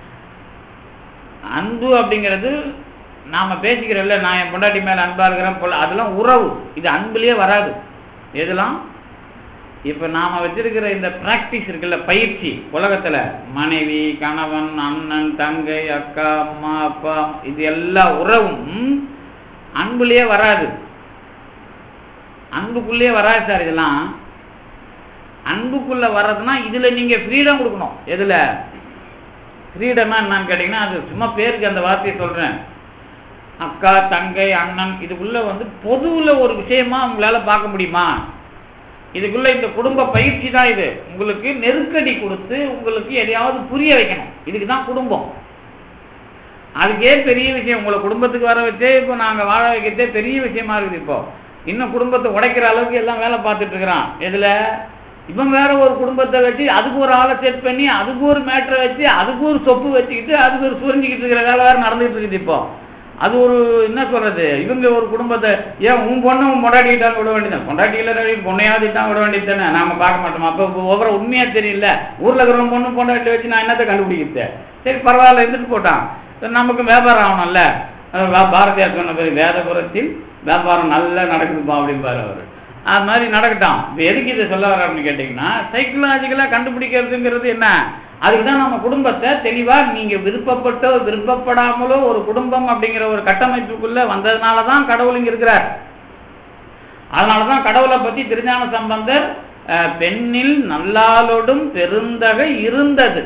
அன்பு அப்படிங்கிறது நாம் பேசிக்கிறோம்ல நான் என் பொண்டாட்டி மேலே அன்பாக இருக்கிறேன் போல அதெல்லாம் உறவு இது அன்புலேயே வராது எதெல்லாம் இப்போ நாம் வச்சிருக்கிற இந்த ப்ராக்டிஸ் இருக்குல்ல பயிற்சி உலகத்தில் மனைவி கணவன் அண்ணன் தங்கை அக்கா அம்மா அப்பா இது எல்லா உறவும் அன்புலேயே வராது அன்புக்குள்ளேயே வராது சார் இதெல்லாம் அன்புக்குள்ள வர்றதுன்னா இதுல நீங்க ஃப்ரீடம் கொடுக்கணும் எதுல ஃப்ரீடமா என்னன்னு கேட்டீங்கன்னா அது சும்மா பேருக்கு அந்த வார்த்தையை சொல்றேன் அக்கா தங்கை அண்ணன் இதுக்குள்ள வந்து பொதுவுல ஒரு விஷயமா உங்களால பார்க்க முடியுமா இதுக்குள்ள இந்த குடும்ப பயிற்சி தான் இது உங்களுக்கு நெருக்கடி கொடுத்து உங்களுக்கு எதையாவது புரிய வைக்கணும் இதுக்கு தான் குடும்பம் அதுக்கே பெரிய விஷயம் உங்களை குடும்பத்துக்கு வர வச்சே இப்போ நாங்கள் வாழ வைக்கிறதே பெரிய விஷயமா இருக்குது இப்போ இன்னும் குடும்பத்தை உடைக்கிற அளவுக்கு எல்லாம் வேலை பார்த்துட்டு இருக்கிறான் எதுல இவன் வேற ஒரு குடும்பத்தை வச்சு அதுக்கு ஒரு ஆளை செட் பண்ணி அதுக்கு ஒரு மேட்டரை வச்சு அதுக்கு ஒரு சொப்பு வச்சுக்கிட்டு அதுக்கு ஒரு சுரிஞ்சிக்கிட்டு இருக்கிற வேலை வேற நடந்துகிட்டு இருக்குது இப்போ அது ஒரு என்ன சொல்றது இவங்க ஒரு குடும்பத்தை ஏன் உன் பொண்ணு உன் பொண்டாட்டிக்கிட்டாங்க விட வேண்டியது பொண்டாட்டியில் பொண்ணையாவது இட்டாங்க விட வேண்டியது தானே நாம பார்க்க மாட்டோம் அப்போ ஒவ்வொரு உண்மையா தெரியல ஊர்ல இருக்கிற பொண்ணு பொண்டாட்டி வச்சு நான் என்னத்தை கண்டுபிடிக்கிறது சரி பரவாயில்ல இருந்துட்டு போட்டான் நமக்கு வியாபாரம் ஆகணும்ல பாரதியார் சொன்ன பேர் வேதபுரத்தில் வியாபாரம் நல்லா நடக்குதுப்பா அப்படிம்பாரு அவர் அது மாதிரி நடக்கட்டும் இப்போ எதுக்கு இதை சொல்ல வர அப்படின்னு கேட்டிங்கன்னா சைக்கலாஜிக்கலாக கண்டுபிடிக்கிறதுங்கிறது என்ன அதுக்கு தான் நம்ம குடும்பத்தை தெளிவாக நீங்கள் விருப்பப்பட்டோ விருப்பப்படாமலோ ஒரு குடும்பம் அப்படிங்கிற ஒரு கட்டமைப்புக்குள்ளே வந்ததுனால தான் கடவுள் இங்கே இருக்கிறார் அதனால தான் கடவுளை பற்றி திருஞான சம்பந்தர் பெண்ணில் நல்லாலோடும் பெருந்தகை இருந்தது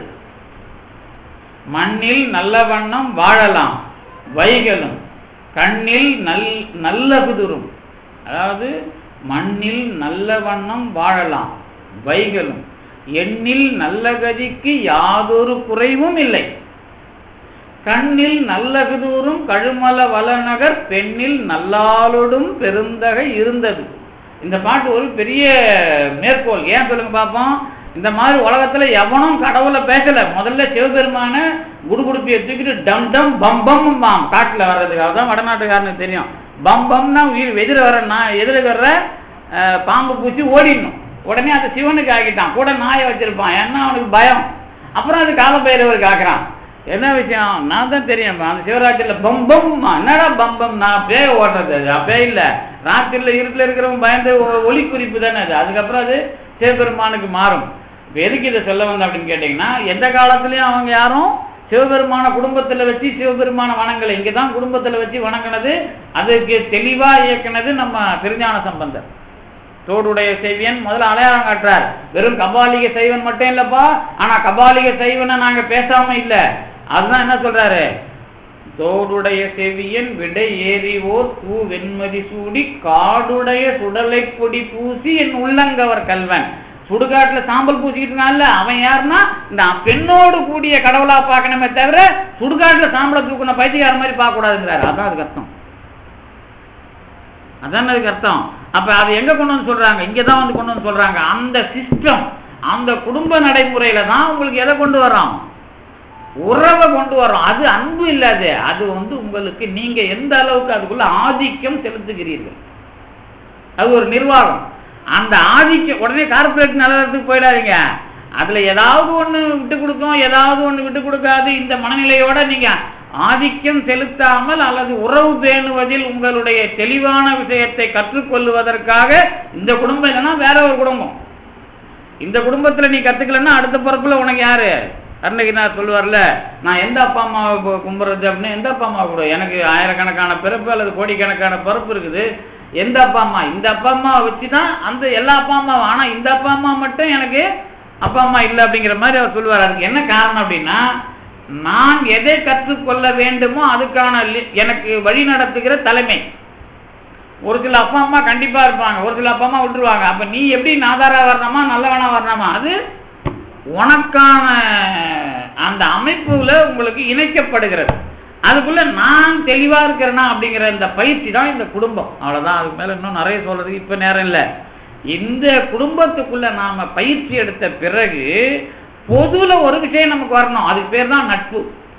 மண்ணில் நல்ல வண்ணம் வாழலாம் வைகளும் கண்ணில் நல் நல்ல குதிரும் அதாவது மண்ணில் நல்ல வண்ணம் வாழலாம் வைகளும் எண்ணில் நல்ல கதிக்கு யாதொரு குறைவும் இல்லை கண்ணில் நல்ல குதூரும் கழுமல வளநகர் பெண்ணில் நல்லாலோடும் பெருந்தகை இருந்தது இந்த பாட்டு ஒரு பெரிய மேற்கோள் ஏன் சொல்லுங்க பார்ப்போம் இந்த மாதிரி உலகத்துல எவனும் கடவுளை பேசல முதல்ல சிவபெருமான குடுகுடுப்பியை தூக்கிட்டு டம் டம் பம் பம் பாம் காட்டுல வர்றதுக்கு அதுதான் வடநாட்டுக்காரனுக்கு தெரியும் பம் பம்னா உயிர் எதிர வர நான் எதிர வர்ற பாம்பு பூச்சி ஓடிடணும் உடனே அதை சிவனுக்கு ஆக்கிட்டான் கூட நாயை வச்சிருப்பான் ஏன்னா அவனுக்கு பயம் அப்புறம் அது காலப்பயிரவருக்கு ஆக்குறான் என்ன விஷயம் நான் தான் தெரியும் அந்த சிவராத்திரியில் பம் பம்மா என்னடா பம் பம் நான் பேய ஓட்டுறது அது அப்பே இல்லை ராத்திரியில் இருட்டில் இருக்கிறவங்க பயந்து ஒளி குறிப்பு தானே அது அதுக்கப்புறம் அது சிவபெருமானுக்கு மாறும் இப்போ எதுக்கு இதை சொல்ல வந்த அப்படின்னு கேட்டிங்கன்னா எந்த காலத்துலேயும் அவங்க யாரும் சிவபெருமான குடும்பத்தில் வச்சு சிவபெருமான வணங்கலை இங்கே தான் குடும்பத்தில் வச்சு வணங்கினது அதுக்கு தெளிவாக இயக்குனது நம்ம திருஞான சம்பந்தர் தோடுடைய செய்வியன் முதல்ல அடையாளம் காட்டுறார் வெறும் கபாலிக செய்வன் மட்டும் இல்லப்பா ஆனா கபாலிக செய்வனை நாங்க பேசாம இல்ல அதுதான் என்ன சொல்றாரு தோடுடைய செவியன் விடை ஏறிவோர் பூ வெண்மதி சூடி காடுடைய சுடலை பொடி பூசி என் உள்ளங்கவர் கல்வன் சுடுகாட்டுல சாம்பல் பூசிக்கிட்டு அவன் யாருன்னா இந்த பெண்ணோடு கூடிய கடவுளா பார்க்கணுமே தவிர சுடுகாட்டுல சாம்பலை தூக்குன பைத்தியார மாதிரி பார்க்க கூடாதுங்கிறாரு அதான் அதுக்கு அர்த்தம் அதான் அதுக்கு அர்த்தம் அப்ப அது எங்க கொண்டு வந்து சொல்றாங்க இங்கதான் வந்து கொண்டு வந்து சொல்றாங்க அந்த சிஸ்டம் அந்த குடும்ப நடைமுறையில தான் உங்களுக்கு எதை கொண்டு வரோம் உறவை கொண்டு வரோம் அது அன்பு இல்லாது அது வந்து உங்களுக்கு நீங்க எந்த அளவுக்கு அதுக்குள்ள ஆதிக்கம் செலுத்துகிறீர்கள் அது ஒரு நிர்வாகம் அந்த ஆதிக்கம் உடனே கார்பரேட் நிலவரத்துக்கு போயிடாதீங்க அதுல ஏதாவது ஒண்ணு விட்டு கொடுக்கும் ஏதாவது ஒண்ணு விட்டு கொடுக்காது இந்த மனநிலையோட நீங்க ஆதிக்கம் செலுத்தாமல் அல்லது உறவு பேணுவதில் உங்களுடைய தெளிவான விஷயத்தை கற்றுக்கொள்வதற்காக இந்த குடும்பம் இல்லைன்னா வேற ஒரு குடும்பம் இந்த குடும்பத்துல நீ கத்துக்கலன்னா அடுத்த பிறப்புல உனக்கு யாரு அருணகிரிநாத் சொல்லுவார்ல நான் எந்த அப்பா அம்மாவை கும்பிடுறது அப்படின்னு எந்த அப்பா அம்மா கூட எனக்கு ஆயிரக்கணக்கான பிறப்பு அல்லது கோடிக்கணக்கான பிறப்பு இருக்குது எந்த அப்பா அம்மா இந்த அப்பா அம்மாவை வச்சு தான் அந்த எல்லா அப்பா அம்மாவும் ஆனா இந்த அப்பா அம்மா மட்டும் எனக்கு அப்பா அம்மா இல்லை அப்படிங்கிற மாதிரி அவர் சொல்லுவார் அதுக்கு என்ன காரணம் அப்படின்னா நான் எதை கற்றுக்கொள்ள வேண்டுமோ அதுக்கான எனக்கு வழி நடத்துகிற தலைமை ஒரு சில அப்பா அம்மா கண்டிப்பா இருப்பாங்க ஒரு சில அப்பா அம்மா விட்டுருவாங்க அப்ப நீ எப்படி நாதாரா வரணுமா நல்லவனா வரணுமா அது உனக்கான அந்த அமைப்புல உங்களுக்கு இணைக்கப்படுகிறது அதுக்குள்ள நான் தெளிவா இருக்கிறேனா அப்படிங்கிற இந்த பயிற்சி தான் இந்த குடும்பம் அவ்வளவுதான் அதுக்கு மேல இன்னும் நிறைய சொல்றதுக்கு இப்ப நேரம் இல்லை இந்த குடும்பத்துக்குள்ள நாம பயிற்சி எடுத்த பிறகு பொதுல ஒரு விஷயம் நமக்கு வரணும் அதுக்கு பேர் தான் நட்பு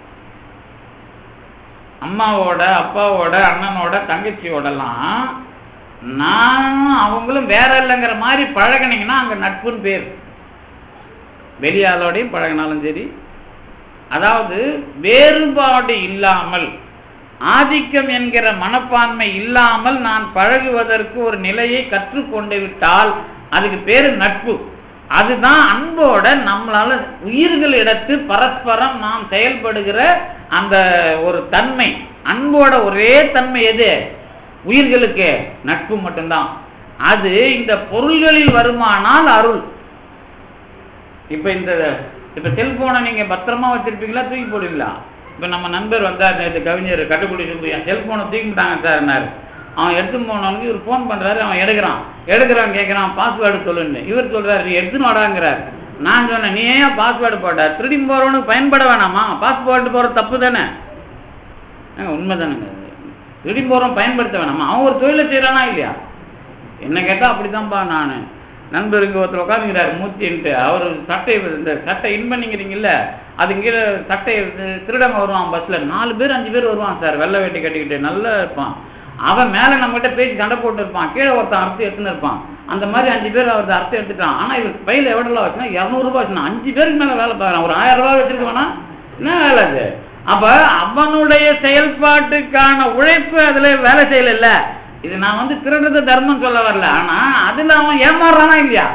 அம்மாவோட அப்பாவோட அண்ணனோட தங்கச்சியோடலாம் நானும் அவங்களும் வேற இல்லைங்கிற மாதிரி பழகினீங்கன்னா அங்க நட்புன்னு பேர் வெளியாளோடையும் பழகினாலும் சரி அதாவது வேறுபாடு இல்லாமல் ஆதிக்கம் என்கிற மனப்பான்மை இல்லாமல் நான் பழகுவதற்கு ஒரு நிலையை கற்றுக்கொண்டு விட்டால் அதுக்கு பேரு நட்பு அதுதான் அன்போட நம்மளால உயிர்களிடத்து பரஸ்பரம் நாம் செயல்படுகிற அந்த ஒரு தன்மை அன்போட ஒரே தன்மை எது உயிர்களுக்கு நட்பு மட்டும்தான் அது இந்த பொருள்களில் வருமானால் அருள் இப்ப இந்த இப்ப செல்போனை நீங்க பத்திரமா வச்சிருப்பீங்களா தூக்கி போடுவீங்களா இப்ப நம்ம நண்பர் வந்தார் நேற்று கவிஞர் கட்டுக்குடி சொல்லி என் செல்போனை தூக்கிட்டாங்க சார்னாரு அவன் எடுத்து போனவனுக்கு இவர் ஃபோன் பண்றாரு அவன் எடுக்கிறான் எடுக்கிறான் கேட்கறான் பாஸ்வேர்டு சொல்லுன்னு இவர் சொல்றாரு நீ எடுத்துன்னு வாடாங்கிறார் நான் சொன்னேன் நீ ஏன் பாஸ்வேர்டு போட்ட திருடி போறவனுக்கு பயன்பட வேணாமா பாஸ்வேர்டு போற தப்பு தானே உண்மை தானேங்க திருடி போறவன் பயன்படுத்த வேணாமா அவன் ஒரு தொழிலை செய்யறானா இல்லையா என்ன கேட்டா அப்படித்தான்ப்பா நான் நண்பருக்கு ஒருத்தர் உட்காந்துங்கிறாரு மூச்சின்ட்டு அவர் சட்டை இந்த சட்டை இன் பண்ணிக்கிறீங்கல்ல அது கீழே சட்டை திருடங்க வருவான் பஸ்ல நாலு பேர் அஞ்சு பேர் வருவான் சார் வெள்ளை வேட்டி கட்டிக்கிட்டு நல்லா இருப்பான் அவன் மேல நம்மகிட்ட பேசி சண்டை போட்டு இருப்பான் கீழே ஒருத்தன் அறுத்து எடுத்துன்னு இருப்பான் அந்த மாதிரி அஞ்சு பேர் அவர் அறுத்து எடுத்துட்டான் ஆனா இவர் பையில எவ்வளவு வச்சுனா இரநூறுபா வச்சுனா அஞ்சு பேருக்கு மேல வேலை பார்க்கறான் ஒரு ஆயிரம் ரூபாய் வச்சிருக்க வேணா என்ன வேலை அது அப்ப அவனுடைய செயல்பாட்டுக்கான உழைப்பு அதுல வேலை செய்யல இது நான் வந்து திருடுறது தர்மம் சொல்ல வரல ஆனா அதுல அவன் ஏமாறுறானா இல்லையா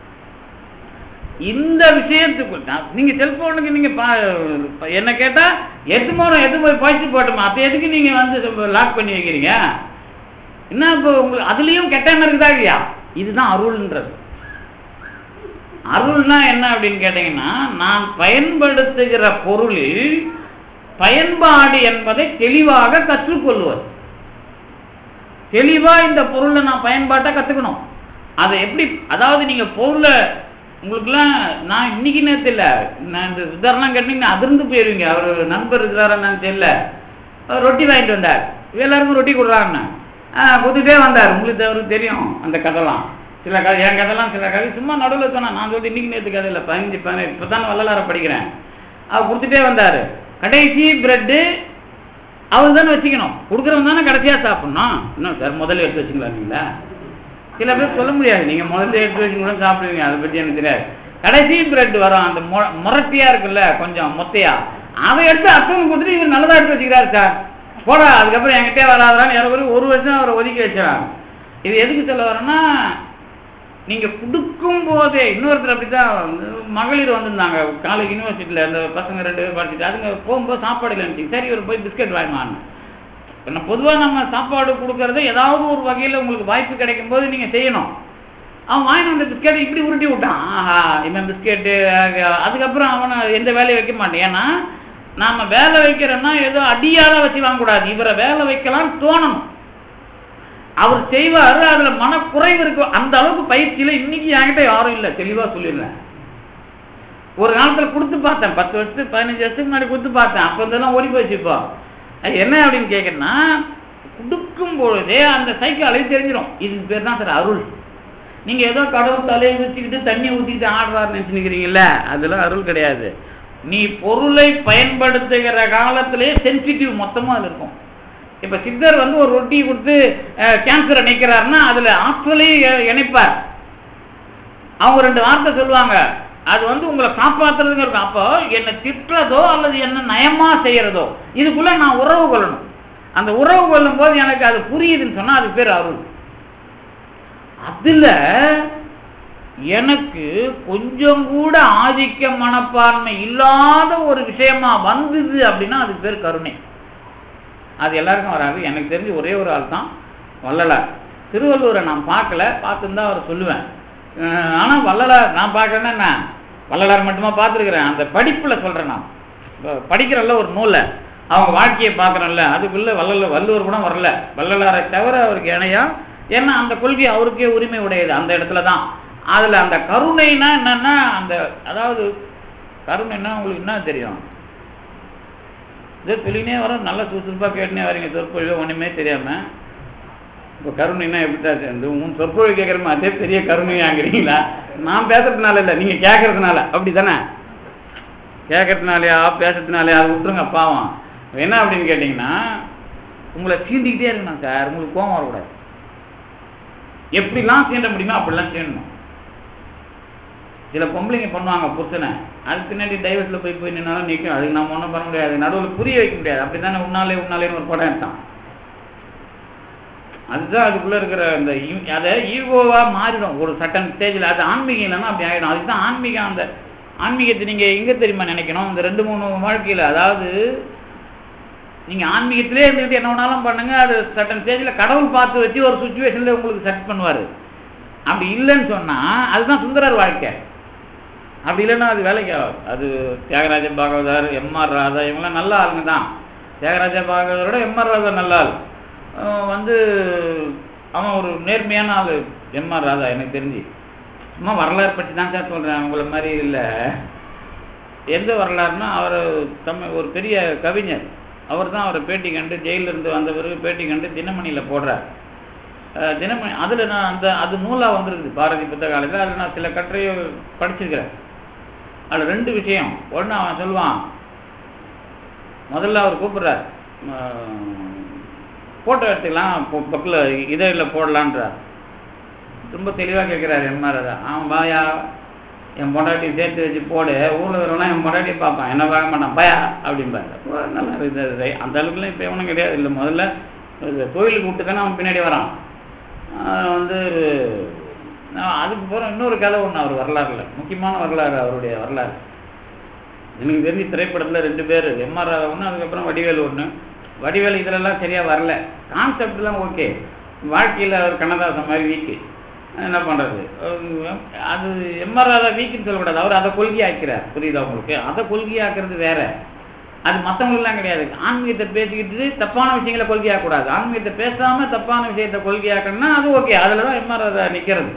இந்த விஷயத்துக்கு நான்- நீங்க செல்போனுக்கு நீங்க பா- என்ன கேட்டா எது போறோம் எது போய் பயிற்சி போட்டோமா அப்ப எதுக்கு நீங்க வந்து லாக் பண்ணி வைக்கிறீங்க என்ன இப்போ உங்களுக்கு அதுலயும் கெட்ட எண்ணம் இருக்குதா இல்லையா இதுதான் அருள்ன்றது அருள்னா என்ன அப்படின்னு கேட்டீங்கன்னா நான் பயன்படுத்துகிற பொருளில் பயன்பாடு என்பதை தெளிவாக கற்றுக்கொள்வது தெளிவா இந்த பொருளை நான் பயன்பாட்டை கத்துக்கணும் அதை எப்படி அதாவது நீங்க பொருளை உங்களுக்குலாம் நான் இன்னைக்கு நேரத்தில் இல்லை நான் இந்த உதாரணம் கேட்டீங்கன்னா அதிர்ந்து போயிருவீங்க அவர் நண்பர் இருக்கிறாரான்னு தெரியல அவர் ரொட்டி வாங்கிட்டு வந்தார் எல்லாருக்கும் ரொட்டி கொடுறாங்கண்ணா கொடுத்துட்டே வந்தார் உங்களுக்கு அவருக்கு தெரியும் அந்த கதைலாம் சில கதை என் கதைலாம் சில கதை சும்மா நடுவில் சொன்னேன் நான் சொல்லி இன்னைக்கு நேற்று கதை இல்லை பதினஞ்சு பதினேழு இப்போ தான் வள்ளலார படிக்கிறேன் அவர் கொடுத்துட்டே வந்தார் கடைசி பிரெட்டு அவர் தானே வச்சுக்கணும் கொடுக்குறவங்க தானே கடைசியாக சாப்பிடணும் இன்னும் சார் முதல்ல எடுத்து வச்சுக்கலாங்களா சில பேர் சொல்ல முடியாது நீங்க முதல்ல எடுத்து வச்சு கூட சாப்பிடுவீங்க அதை பத்தி எனக்கு தெரியாது கடைசி பிரெட் வரும் அந்த மொ- முரட்டியா இருக்குல்ல கொஞ்சம் மொத்தையா அதை எடுத்து அத்தவங்க கொடுத்துட்டு இவர் நல்லதா எடுத்து வச்சுக்கிறாரு சார் போடா அதுக்கப்புறம் என்கிட்டே வராதான்னு எனக்கு ஒரு ஒரு வருஷம் அவரை ஒதுக்கி வச்சாங்க இது எதுக்கு சொல்ல வரேன்னா நீங்க கொடுக்கும் போதே இன்னொருத்தர் அப்படிதான் வந்து மகளிர் வந்திருந்தாங்க காலேஜ் யூனிவர்சிட்டியில அந்த பசங்க ரெண்டு பேர் படிச்சுட்டு அதுங்க போகும்போது சாப்பாடு இல்லைன்னு சரி இவர் போய் பிஸ்கட் வாங்கினான்னு என்ன பொதுவாக நம்ம சாப்பாடு கொடுக்கறது ஏதாவது ஒரு வகையில் உங்களுக்கு வாய்ப்பு கிடைக்கும் போது நீங்கள் செய்யணும் அவன் வாங்கின அந்த பிஸ்கெட் இப்படி உருட்டி விட்டான் ஆஹா இவன் பிஸ்கெட்டு அதுக்கப்புறம் அவனை எந்த வேலையும் வைக்க மாட்டேன் ஏன்னா நாம வேலை வைக்கிறோம்னா ஏதோ அடியால வச்சு வாங்கக்கூடாது இவரை வேலை வைக்கலாம்னு தோணணும் அவர் செய்வார் அதுல மனக்குறைவு இருக்கும் அந்த அளவுக்கு பயிற்சியில இன்னைக்கு என்கிட்ட யாரும் இல்லை தெளிவா சொல்லிடுறேன் ஒரு காலத்துல கொடுத்து பார்த்தேன் பத்து வருஷத்துக்கு பதினஞ்சு வருஷத்துக்கு முன்னாடி கொடுத்து பார்த்தேன் அப்ப இருந்தெல்லாம் ஓடி போச்சு இப்போ அது என்ன அப்படின்னு கேட்கறேன்னா கொடுக்கும் பொழுதே அந்த சைக்காலஜி தெரிஞ்சிடும் இதுக்கு பேர் தான் சார் அருள் நீங்க ஏதோ கடவுள் தலையை வச்சுக்கிட்டு தண்ணி ஊத்திக்கிட்டு ஆடுறாரு நினைச்சுக்கிறீங்கல்ல அதெல்லாம் அருள் கிடையாது நீ பொருளை பயன்படுத்துகிற காலத்திலே சென்சிட்டிவ் மொத்தமா அது இருக்கும் இப்ப சித்தர் வந்து ஒரு ரொட்டி கொடுத்து கேன்சரை நீக்கிறாருன்னா அதுல ஆற்றலையும் இணைப்பார் அவங்க ரெண்டு வார்த்தை சொல்லுவாங்க அது வந்து உங்களை காப்பாத்துறதுங்க இருக்கும் அப்போ என்னை திட்டுறதோ அல்லது என்ன நயமா செய்யறதோ இதுக்குள்ள நான் உறவு கொள்ளணும் அந்த உறவு கொள்ளும் போது எனக்கு அது புரியுதுன்னு சொன்னா அது பேர் அருள் அதுல எனக்கு கொஞ்சம் கூட ஆதிக்க மனப்பான்மை இல்லாத ஒரு விஷயமா வந்தது அப்படின்னா அது பேர் கருணை அது எல்லாருக்கும் வராது எனக்கு தெரிஞ்சு ஒரே ஒரு ஆள் தான் வள்ளலார் திருவள்ளுவரை நான் பார்க்கல பார்த்துருந்தா அவர் சொல்லுவேன் அஹ் ஆனா வள்ளலார் நான் பார்க்கறேன்னா என்ன வள்ளலார் மட்டுமா பார்த்துருக்கிறேன் அந்த படிப்புல சொல்றேன் நான் இப்ப படிக்கிறல்ல ஒரு நூலை அவங்க வாழ்க்கையை பார்க்குறோம்ல அதுக்குள்ள வள்ளல் வள்ளுவர் கூட வரல வள்ளலாரை தவிர அவருக்கு இணையா ஏன்னா அந்த கொள்கை அவருக்கே உரிமை உடையது அந்த இடத்துல தான் அதில் அந்த கருணைனா என்னன்னா அந்த அதாவது கருணைன்னா உங்களுக்கு என்ன தெரியும் இது சொல்லினே வர நல்ல சுறுசுறுப்பாக கேட்டுனே வரீங்க சொற்பொழிவு ஒன்றுமே தெரியாமல் இப்போ கருணைனா எப்படி தான் சேர்ந்து உன் சொற்பொழிவு கேட்குறமா அதே பெரிய கருணையாங்கிறீங்களா நான் பேசுறதுனால இல்லை நீங்கள் கேட்கறதுனால அப்படி தானே கேட்கறதுனாலயா பேசுறதுனாலயா அது விட்டுருங்க பாவம் என்ன அப்படின்னு கேட்டிங்கன்னா உங்களை சீண்டிக்கிட்டே இருக்கணும் சார் உங்களுக்கு கோவம் வரக்கூடாது எப்படிலாம் சீண்ட முடியுமோ அப்படிலாம் சீண்டணும் சில பொம்பளைங்க பண்ணுவாங்க புருஷனை அதுக்கு பின்னாடி டைவர்ஸில் போய் போய் நின்னாலும் நிற்கும் அதுக்கு நம்ம ஒன்றும் பண்ண முடியாது நடுவில் புரிய வைக்க முடியாது அப்படி தானே உன்னாலே உன்னாலேன்னு ஒரு படம் எடுத்தான் அதுதான் அதுக்குள்ள இருக்கிற அந்த ஈ- அதை ஈகோவா மாறிடும் ஒரு சட்டன் ஸ்டேஜில் அது ஆன்மீகம் இல்லைன்னா அப்படி ஆகிடும் அதுக்கு தான் ஆன்மீகம் அந்த ஆன்மீகத்தை நீங்க எங்க தெரியுமா நினைக்கணும் இந்த ரெண்டு மூணு வாழ்க்கையில அதாவது நீங்க ஆன்மீகத்திலே இருந்துட்டு என்ன வேணாலும் பண்ணுங்க அது சட்டன் ஸ்டேஜில் கடவுள் பார்த்து வச்சு ஒரு சுச்சுவேஷன்ல உங்களுக்கு செட் பண்ணுவாரு அப்படி இல்லைன்னு சொன்னா அதுதான் சுந்தரர் வாழ்க்கை அப்படி இல்லைன்னா அது வேலைக்கு ஆகாது அது தியாகராஜ பாகவதர் எம்ஆர் ராதா இவங்கெல்லாம் நல்ல ஆளுங்க தான் தியாகராஜ பாகவதரோட எம்ஆர் ராதா நல்ல ஆள் அஹ் வந்து அவன் ஒரு நேர்மையான ஆள் எம்ஆர் ராதா எனக்கு தெரிஞ்சு சும்மா வரலாறு பற்றி தான் சார் சொல்கிறேன் அவங்கள மாதிரி இல்லை எந்த வரலாறுனா அவர் தமிழ் ஒரு பெரிய கவிஞர் அவர் தான் அவரை பேட்டி கண்டு ஜெயில்ல இருந்து வந்த பிறகு பேட்டி கண்டு தினமணியில் போடுறார் அஹ் தினமணி அதில் நான் அந்த அது நூலாக வந்திருக்குது பாரதி புத்தக காலத்தில் அதில் நான் சில கட்டுரையை படிச்சிருக்கிறேன் அதில் ரெண்டு விஷயம் ஒன்று அவன் சொல்லுவான் முதல்ல அவர் கூப்பிடுறார் ஃபோட்டோ எடுத்துக்கலாம் பக்கில் இதழில் போடலான்றார் ரொம்ப தெளிவாக கேட்குறாரு எம்ஆர் அதை அவன் பாயா என் பொண்டாட்டி சேர்த்து வச்சு போடு ஊரில் வரலாம் என் பொண்டாட்டி பார்ப்பான் என்ன பார்க்க மாட்டான் பயா அப்படிம்பாரு அப்போ நல்லா இருக்குது அது. அந்த அளவுக்குலாம் இப்போ எவனும் கிடையாது இல்லை முதல்ல இது கோயிலுக்கு கூப்பிட்டு தானே அவன் பின்னாடி வரான் ஆஹ் வந்து நான் அதுக்கு போகிற இன்னொரு கதை ஒன்று அவர் வரலாறுல முக்கியமான வரலாறு அவருடைய வரலாறு எனக்கு தெரிஞ்ச திரைப்படத்தில் ரெண்டு பேர் எம்ஆர் ராதா ஒன்று அதுக்கப்புறம் வடிவேலு ஒன்று வடிவேலு இதிலெல்லாம் சரியாக வரல கான்செப்ட்லாம் ஓகே வாழ்க்கையில் அவர் கண்ணதாசன் மாதிரி வீக்கு என்ன பண்ணுறது அது எம்ஆர் ராதா வீக்குன்னு சொல்லக்கூடாது அவர் அதை கொள்கையாக்கிறார் புரியுதா உங்களுக்கு அதை கொள்கையாக்குறது வேற அது மற்றவங்களுக்குலாம் கிடையாது ஆன்மீகத்தை பேசிக்கிட்டு தப்பான விஷயங்களை கொள்கையாக்கக்கூடாது ஆன்மீகத்தை பேசாமல் தப்பான விஷயத்தை கொள்கையாக்கணும்னா அது ஓகே அதில் தான் எம்ஆர் ராதா நிற்கிறது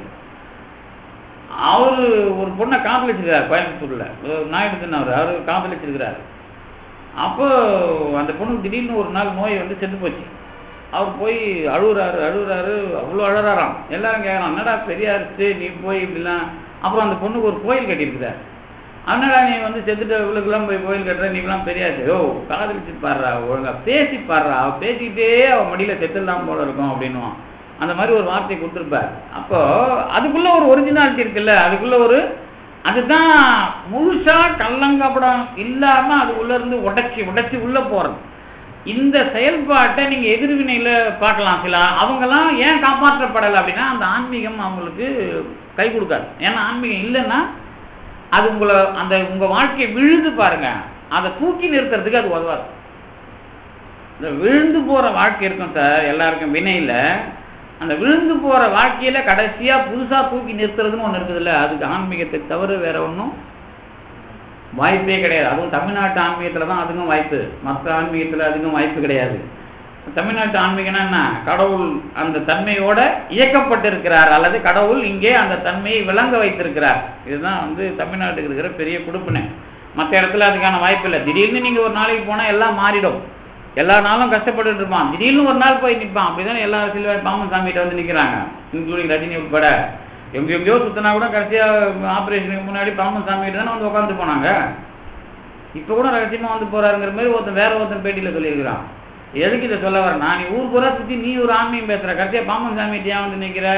அவரு ஒரு பொண்ணை காதலிச்சிருக்காரு கோயம்புத்தூர்ல ஒரு நாயுடு அவர் அவரு காதலிச்சிருக்கிறார் அப்போ அந்த பொண்ணு திடீர்னு ஒரு நாள் நோய் வந்து செத்து போச்சு அவர் போய் அழுகுறாரு அழுகுறாரு அவ்வளோ அழறாராம் எல்லாரும் கேட்கலாம் என்னடா பெரியாருச்சு நீ போய் இப்படிலாம் அப்புறம் அந்த பொண்ணுக்கு ஒரு கோயில் கட்டியிருக்கிறார் அதனால நீ வந்து செத்துட்ட இவளுக்கெல்லாம் போய் கோயில் கட்டுற நீங்களாம் பெரியாச்சு ஓ காதலிச்சு பாடுறா ஒழுங்கா பேசி பாடுறா அவ பேசிக்கிட்டே அவ மடியில செத்துலாம் போல இருக்கும் அப்படின்னுவான் அந்த மாதிரி ஒரு வார்த்தை கொடுத்துருப்பார் அப்போ அதுக்குள்ள ஒரு ஒரிஜினாலிட்டி இருக்குல்ல அதுக்குள்ள ஒரு அதுதான் முழுசா கள்ளங்கப்படம் இல்லாம அதுக்குள்ள இருந்து உடைச்சி உடைச்சி உள்ள போறது இந்த செயல்பாட்டை நீங்க எதிர்வினையில பார்க்கலாம் சில அவங்கெல்லாம் ஏன் காப்பாற்றப்படலை அப்படின்னா அந்த ஆன்மீகம் அவங்களுக்கு கை கொடுக்காது ஏன்னா ஆன்மீகம் இல்லைன்னா அது உங்களை அந்த உங்க வாழ்க்கையை விழுந்து பாருங்க அதை தூக்கி நிறுத்துறதுக்கு அது உதவாது இந்த விழுந்து போற வாழ்க்கை இருக்கும் சார் எல்லாருக்கும் வினையில அந்த விழுந்து போற வாழ்க்கையில கடைசியா புதுசா தூக்கி நிறுத்துறதுன்னு ஒண்ணு இருக்குதுல்ல அதுக்கு ஆன்மீகத்தை தவிர வேற ஒண்ணும் வாய்ப்பே கிடையாது அதுவும் தமிழ்நாட்டு ஆன்மீகத்துல தான் அதுக்கும் வாய்ப்பு மற்ற ஆன்மீகத்துல அதுக்கும் வாய்ப்பு கிடையாது தமிழ்நாட்டு ஆன்மீகம்னா என்ன கடவுள் அந்த தன்மையோட இயக்கப்பட்டிருக்கிறார் அல்லது கடவுள் இங்கே அந்த தன்மையை விளங்க வைத்திருக்கிறார் இதுதான் வந்து தமிழ்நாட்டுக்கு இருக்கிற பெரிய கொடுப்பினை மற்ற இடத்துல அதுக்கான வாய்ப்பு இல்லை திடீர்னு நீங்க ஒரு நாளைக்கு போனா எல்லாம் மாறிடும் எல்லா நாளும் கஷ்டப்பட்டுட்டு இருப்பான் திடீர்னு ஒரு நாள் போய் நிற்பான் அப்படிதானே எல்லா சில பாமன் சாமிகிட்ட வந்து நிற்கிறாங்க இன்க்ளூடிங் ரஜினி உட்பட எங்க எங்கேயோ சுத்தினா கூட கடைசியா ஆபரேஷனுக்கு முன்னாடி பாமன் சாமிகிட்ட தானே வந்து உட்காந்து போனாங்க இப்போ கூட ரகசியமா வந்து போறாருங்கிற மாதிரி ஒருத்தன் வேற ஒருத்தன் பேட்டியில சொல்லியிருக்கிறான் எதுக்கு இதை சொல்ல வரேன் நான் நீ ஊர் பூரா சுத்தி நீ ஒரு ஆன்மீகம் பேசுற கடைசியா பாமன் சாமிகிட்ட ஏன் வந்து நிக்கிற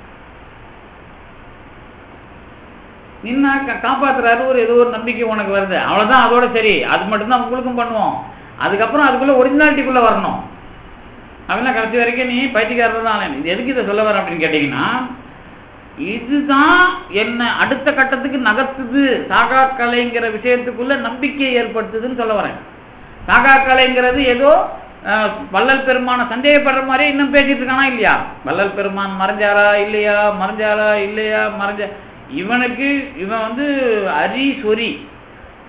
நின்னா கா- காப்பாத்துறாரு ஒரு ஏதோ ஒரு நம்பிக்கை உனக்கு வருது அவ்வளவுதான் அதோட சரி அது மட்டும்தான் உங்களுக்கும் பண்ணுவோம் அதுக்கப்புறம் அதுக்குள்ள ஒரிஜினாலிட்டிக்குள்ள வரணும் அப்படின்னா கடைசி வரைக்கும் நீ பைத்தியக்காரர் தான் இது எதுக்கு இதை சொல்ல வரேன் அப்படின்னு கேட்டீங்கன்னா இதுதான் என்ன அடுத்த கட்டத்துக்கு நகர்த்துது சாகா கலைங்கிற விஷயத்துக்குள்ள நம்பிக்கையை ஏற்படுத்துதுன்னு சொல்ல வரேன் சாகா கலைங்கிறது ஏதோ அஹ், வள்ளல் பெருமான சந்தேகப்படுற மாதிரியே இன்னும் பேசிட்டு இருக்கானா இல்லையா வள்ளல் பெருமான் மறைஞ்சாரா இல்லையா மறைஞ்சாரா இல்லையா மறைஞ்ச இவனுக்கு இவன் வந்து அரி சொரி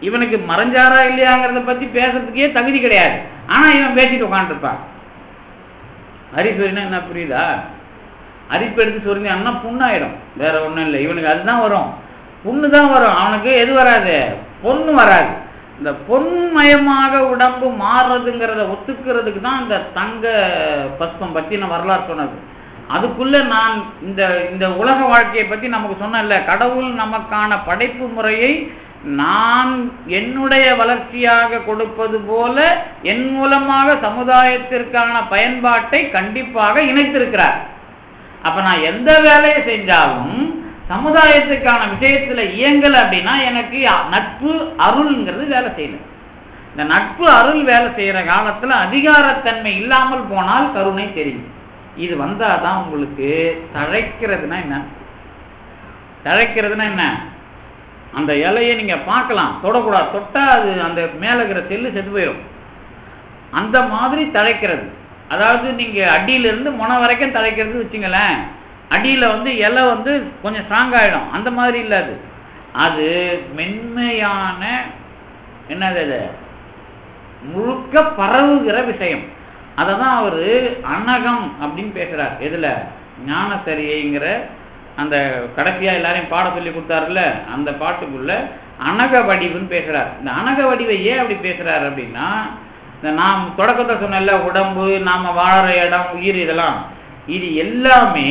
இவனுக்கு மறைஞ்சாரா இல்லையாங்கிறத பத்தி பேசுறதுக்கே தகுதி கிடையாது ஆனா இவன் பேசிட்டு உட்காந்துருப்பான் அரிசொரினா என்ன புரியுதா அரிப்பு எடுத்து சொரிஞ்சான்னா புண்ணாயிடும் வேற ஒண்ணும் இல்லை இவனுக்கு அதுதான் வரும் புண்ணு தான் வரும் அவனுக்கு எது வராது பொண்ணு வராது இந்த பொன்மயமாக உடம்பு மாறுறதுங்கிறத ஒத்துக்கிறதுக்கு தான் இந்த தங்க பஸ்பம் பத்தி நான் வரலாறு சொன்னது அதுக்குள்ள நான் இந்த இந்த உலக வாழ்க்கையை பத்தி நமக்கு சொன்னேன்ல கடவுள் நமக்கான படைப்பு முறையை நான் என்னுடைய வளர்ச்சியாக கொடுப்பது போல என் மூலமாக சமுதாயத்திற்கான பயன்பாட்டை கண்டிப்பாக இணைத்திருக்கிறார் அப்ப நான் எந்த வேலையை செஞ்சாலும் சமுதாயத்துக்கான விஷயத்துல இயங்கல அப்படின்னா எனக்கு நட்பு அருள்ங்கிறது வேலை செய்யல இந்த நட்பு அருள் வேலை செய்யற காலத்துல அதிகாரத்தன்மை இல்லாமல் போனால் கருணை தெரியும் இது வந்தாதான் உங்களுக்கு தழைக்கிறதுனா என்ன தழைக்கிறதுனா என்ன அந்த இலையை நீங்க பார்க்கலாம் தொடக்கூடாது தொட்டா அது அந்த மேல இருக்கிற செல்லு செத்து போயிடும் அந்த மாதிரி தழைக்கிறது அதாவது நீங்க அடியில இருந்து முனை வரைக்கும் தழைக்கிறது வச்சுங்களேன் அடியில வந்து இலை வந்து கொஞ்சம் ஸ்ட்ராங் ஆயிடும் அந்த மாதிரி இல்ல அது அது மென்மையான என்னது அது முழுக்க பரவுகிற விஷயம் அதை தான் அவர் அனகம் அப்படின்னு பேசுறார் எதுல ஞானசரியைங்கிற அந்த கடைசியா எல்லாரையும் பாட சொல்லி கொடுத்தாருல்ல அந்த பாட்டுக்குள்ள அனக வடிவுன்னு பேசுறார் இந்த அனக வடிவை ஏன் அப்படி பேசுறாரு அப்படின்னா இந்த நாம் தொடக்கத்தை சொன்னல உடம்பு நாம வாழற இடம் உயிர் இதெல்லாம் இது எல்லாமே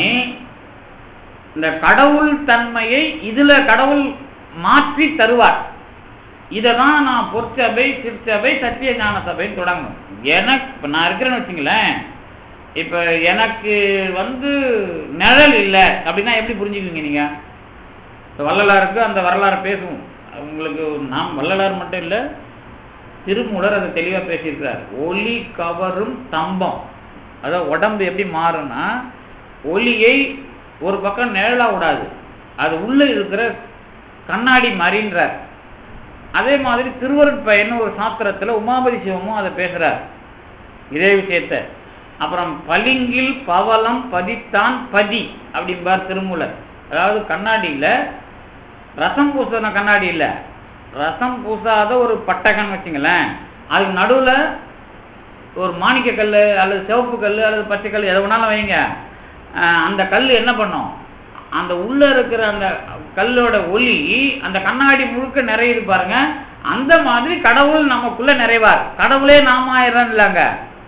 இந்த கடவுள் தன்மையை இதுல கடவுள் மாற்றி தருவார் இதை தான் நான் பொற்சபை சிற்சபை சத்திய ஞான சபைன்னு தொடங்கணும் எனக்கு இப்போ நான் இருக்கிறேன்னு வச்சுங்களேன் இப்போ எனக்கு வந்து நிழல் இல்லை அப்படின்னா எப்படி புரிஞ்சுக்குவீங்க நீங்க இப்போ வள்ளலாருக்கு அந்த வரலாறு பேசுவோம் உங்களுக்கு நாம் வள்ளலார் மட்டும் இல்லை திருமூலர் அதை தெளிவாக பேசியிருக்கிறார் ஒளி கவரும் தம்பம் அதாவது உடம்பு எப்படி மாறும்னா ஒளியை ஒரு பக்கம் நிழலா விடாது அது உள்ள இருக்கிற கண்ணாடி மாதிரின்றார் அதே மாதிரி திருவருட்பயன் ஒரு சாஸ்திரத்துல உமாபதி சிவமும் அதை பேசுறார் இதே விஷயத்த அப்புறம் பளிங்கில் பவளம் பதித்தான் பதி அப்படிம்பார் திருமூலர் அதாவது கண்ணாடியில ரசம் பூசின கண்ணாடி இல்ல ரசம் பூசாத ஒரு பட்டகன் வச்சுங்களேன் அதுக்கு நடுவுல ஒரு மாணிக்க கல் அல்லது சிவப்பு கல் அல்லது பச்சை கல் எதை வேணாலும் வைங்க அஹ் அந்த கல் என்ன பண்ணும் அந்த உள்ள இருக்கிற அந்த கல்லோட ஒளி அந்த கண்ணாடி முழுக்க நிறையுது பாருங்க அந்த மாதிரி கடவுள் நமக்குள்ள நிறைவார் கடவுளே நாம ஆயிரம் இல்லைங்க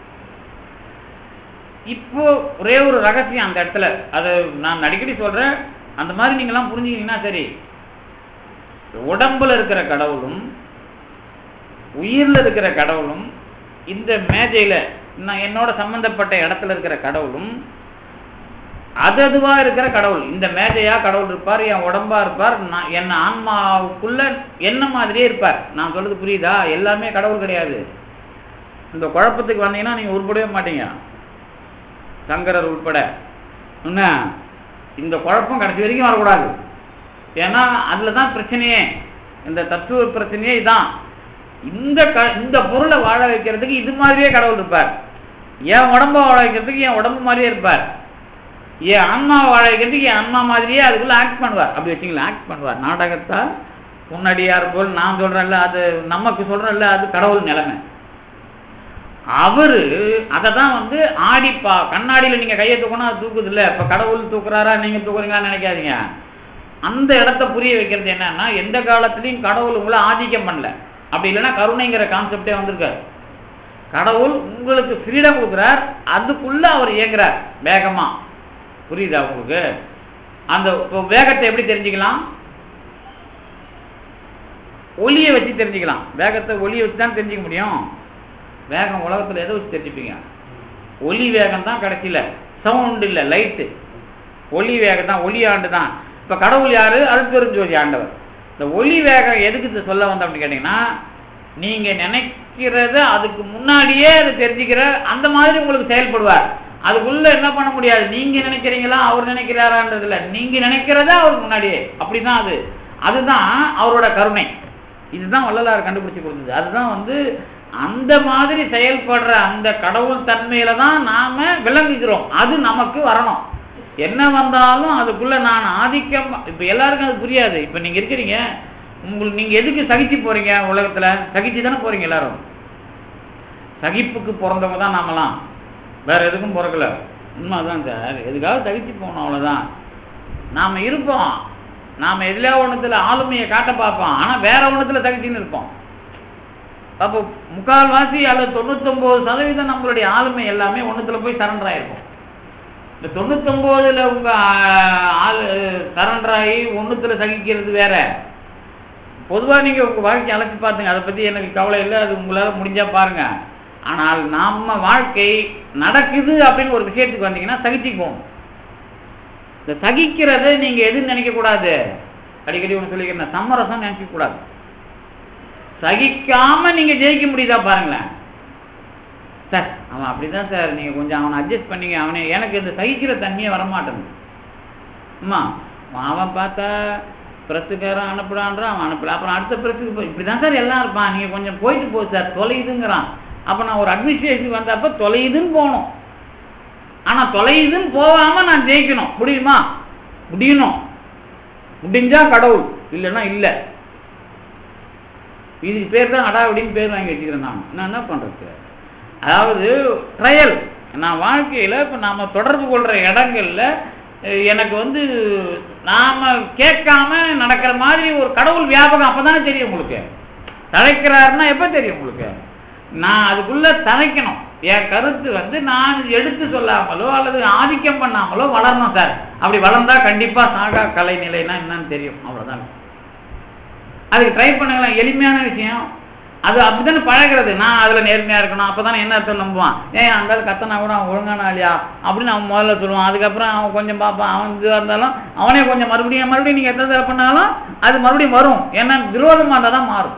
இப்போ ஒரே ஒரு ரகசியம் அந்த இடத்துல அதை நான் அடிக்கடி சொல்றேன் அந்த மாதிரி நீங்களாம் புரிஞ்சுக்கிட்டீங்கன்னா சரி உடம்புல இருக்கிற கடவுளும் உயிர்ல இருக்கிற கடவுளும் இந்த மேஜையில நான் என்னோட சம்பந்தப்பட்ட இடத்துல இருக்கிற கடவுளும் அது அதுவா இருக்கிற கடவுள் இந்த மேஜையா கடவுள் இருப்பார் என் உடம்பா இருப்பார் நான் என் ஆன்மாவுக்குள்ள என்ன மாதிரியே இருப்பார் நான் சொல்றது புரியுதா எல்லாமே கடவுள் கிடையாது இந்த குழப்பத்துக்கு வந்தீங்கன்னா நீங்க உருப்படவே மாட்டீங்க சங்கரர் உட்பட என்ன இந்த குழப்பம் கடைசி வரைக்கும் வரக்கூடாது ஏன்னா அதுல தான் பிரச்சனையே இந்த தத்துவ பிரச்சனையே இதான் இந்த க இந்த பொருளை வாழ வைக்கிறதுக்கு இது மாதிரியே கடவுள் இருப்பார் என் உடம்ப வாழ வைக்கிறதுக்கு என் உடம்பு மாதிரியே இருப்பார் என் ஆன்மாவை வாழ வைக்கிறதுக்கு என் ஆன்மா மாதிரியே அதுக்குள்ள ஆக்ட் பண்ணுவார் அப்படி வச்சுங்களா ஆக்ட் பண்ணுவார் நாடகத்தால் முன்னாடியார் போல் நான் சொல்றேன்ல அது நமக்கு சொல்றேன்ல அது கடவுள் நிலைமை அவரு அதை தான் வந்து ஆடிப்பா கண்ணாடியில நீங்க கையை தூக்கணும் அது தூக்குது இல்ல இப்ப கடவுள் தூக்குறாரா நீங்க தூக்குறீங்களான்னு நினைக்காதீங்க அந்த இடத்த புரிய வைக்கிறது என்னன்னா எந்த காலத்திலையும் கடவுள் உங்களை ஆதிக்கம் பண்ணல அப்படி இல்லைன்னா கருணைங்கிற கான்செப்டே வந்திருக்காரு கடவுள் உங்களுக்கு ஃப்ரீடம் கொடுக்குறார் அதுக்குள்ள அவர் இயங்குறார் வேகமா புரியுதா உங்களுக்கு அந்த இப்போ வேகத்தை எப்படி தெரிஞ்சுக்கலாம் ஒளியை வச்சு தெரிஞ்சுக்கலாம் வேகத்தை ஒளியை வச்சு தான் தெரிஞ்சுக்க முடியும் வேகம் உலகத்துல எதை வச்சு தெரிஞ்சுப்பீங்க ஒளி வேகம் தான் கடைசியில சவுண்ட் இல்லை லைட்டு ஒளி வேகம் தான் ஒளி ஆண்டு தான் இப்ப கடவுள் யாரு அருட்பெருஞ்சோதி ஆண்டவர் இந்த ஒளி வேகம் எதுக்கு இது சொல்ல வந்தோம் அப்படின்னு கேட்டீங்கன்னா நீங்க நினைக்கிறத அதுக்கு முன்னாடியே அதை தெரிஞ்சுக்கிற அந்த மாதிரி உங்களுக்கு செயல்படுவார் அதுக்குள்ள என்ன பண்ண முடியாது நீங்க நினைக்கிறீங்களா அவர் நினைக்கிறாரான்றதுல நீங்க நினைக்கிறத அவருக்கு முன்னாடியே அப்படிதான் அது அதுதான் அவரோட கருணை இதுதான் வள்ளலார் கண்டுபிடிச்சு கொடுத்தது அதுதான் வந்து அந்த மாதிரி செயல்படுற அந்த கடவுள் தன்மையில தான் நாம விளங்குகிறோம் அது நமக்கு வரணும் என்ன வந்தாலும் அதுக்குள்ள நான் ஆதிக்கம் இப்ப எல்லாருக்கும் அது புரியாது இப்ப நீங்க இருக்கிறீங்க உங்களுக்கு நீங்க எதுக்கு சகிச்சு போறீங்க உலகத்துல சகிச்சு தானே போறீங்க எல்லாரும் சகிப்புக்கு பிறந்தவங்க தான் நாமெல்லாம் வேற எதுக்கும் பிறக்கல உண்மைதான் சார் எதுக்காவது சகிச்சு போகணும் அவ்வளவுதான் நாம இருப்போம் நாம எதுலையா ஒண்ணுத்துல ஆளுமையை காட்ட பார்ப்போம் ஆனா வேற ஒண்ணுத்துல சகிச்சுன்னு இருப்போம் அப்போ முக்கால்வாசி அல்லது தொண்ணூத்தொன்பது சதவீதம் நம்மளுடைய ஆளுமை எல்லாமே ஒண்ணுத்துல போய் சரண்டர் ஆயிருக்கும் இந்த தொண்ணூத்தொன்பதுல உங்க ஆ, ஆளு சரண்டர் ஆகி ஒண்ணுத்துல சகிக்கிறது வேற பொதுவா நீங்க உங்க வாழ்க்கை அழைச்சி பார்த்துங்க அதை பத்தி எனக்கு கவலை இல்லை அது உங்களால முடிஞ்சா பாருங்க ஆனால் நம்ம வாழ்க்கை நடக்குது அப்படின்னு ஒரு விஷயத்துக்கு வந்தீங்கன்னா சகிச்சுக்குவோம் இந்த சகிக்கிறத நீங்க எதுன்னு நினைக்க கூடாது அடிக்கடி ஒன்று சொல்லிக்கிறேன் சமரசம் நினைக்க கூடாது சகிக்காம நீங்க ஜெயிக்க முடியுதா பாருங்களேன் சார் அவன் அப்படிதான் சார் நீங்க கொஞ்சம் அவனை அட்ஜஸ்ட் பண்ணீங்க அவனை எனக்கு இந்த சகிக்கிற தன்மையே வரமாட்டேங்குது அம்மா அவன் பார்த்தா பிரஸுக்காரன் அனுப்புடான்றான் அவன் அனுப்பல அப்புறம் அடுத்த பிரஸுக்கு போய் இப்படிதான் சார் எல்லாம் இருப்பான் நீங்க கொஞ்சம் போயிட்டு போ சார் தொலையுதுங்கிறான் அப்ப நான் ஒரு அட்மினிஸ்ட்ரேஷன் வந்தப்ப தொலையுதுன்னு போகணும் ஆனா தொலையுதுன்னு போகாம நான் ஜெயிக்கணும் முடியுமா முடியணும் முடிஞ்சா கடவுள் இல்லைன்னா இல்லை இதுக்கு பேர் தான் அடாவடின்னு பேர் வாங்கி வச்சுக்கிறேன் நான் நான் என்ன பண்றது அதாவது ட்ரையல் நான் வாழ்க்கையில இப்ப நாம தொடர்பு கொள்ற இடங்கள்ல அஹ், எனக்கு வந்து நாம கேட்காம நடக்கிற மாதிரி ஒரு கடவுள் வியாபகம் அப்பதானே தெரியும் உங்களுக்கு தழைக்கிறாருன்னா எப்ப தெரியும் உங்களுக்கு நான் அதுக்குள்ள தழைக்கணும் என் கருத்து வந்து நான் எடுத்து சொல்லாமலோ அல்லது ஆதிக்கம் பண்ணாமலோ வளரணும் சார் அப்படி வளர்ந்தா கண்டிப்பா சாகா கலை நிலைனா என்னன்னு தெரியும் அவ்வளவுதான் அதுக்கு ட்ரை பண்ணுங்களேன் எளிமையான விஷயம் அது அப்படித்தானே பழகிறது நான் அதுல நேர்மையா இருக்கணும் அப்பதானே என்ன அர்த்தம் நம்புவான் ஏன் அந்த ஆள் கத்தனா கூட அவன் ஒழுங்கான ஆளியா அப்படின்னு அவன் முதல்ல சொல்லுவான் அதுக்கப்புறம் அவன் கொஞ்சம் பார்ப்பான் அவன் இதுவாக இருந்தாலும் அவனே கொஞ்சம் மறுபடியும் மறுபடியும் நீங்க எத்தனை தடவை பண்ணாலும் அது மறுபடியும் வரும் ஏன்னா விரோதமா இருந்தால் தான் மாறும்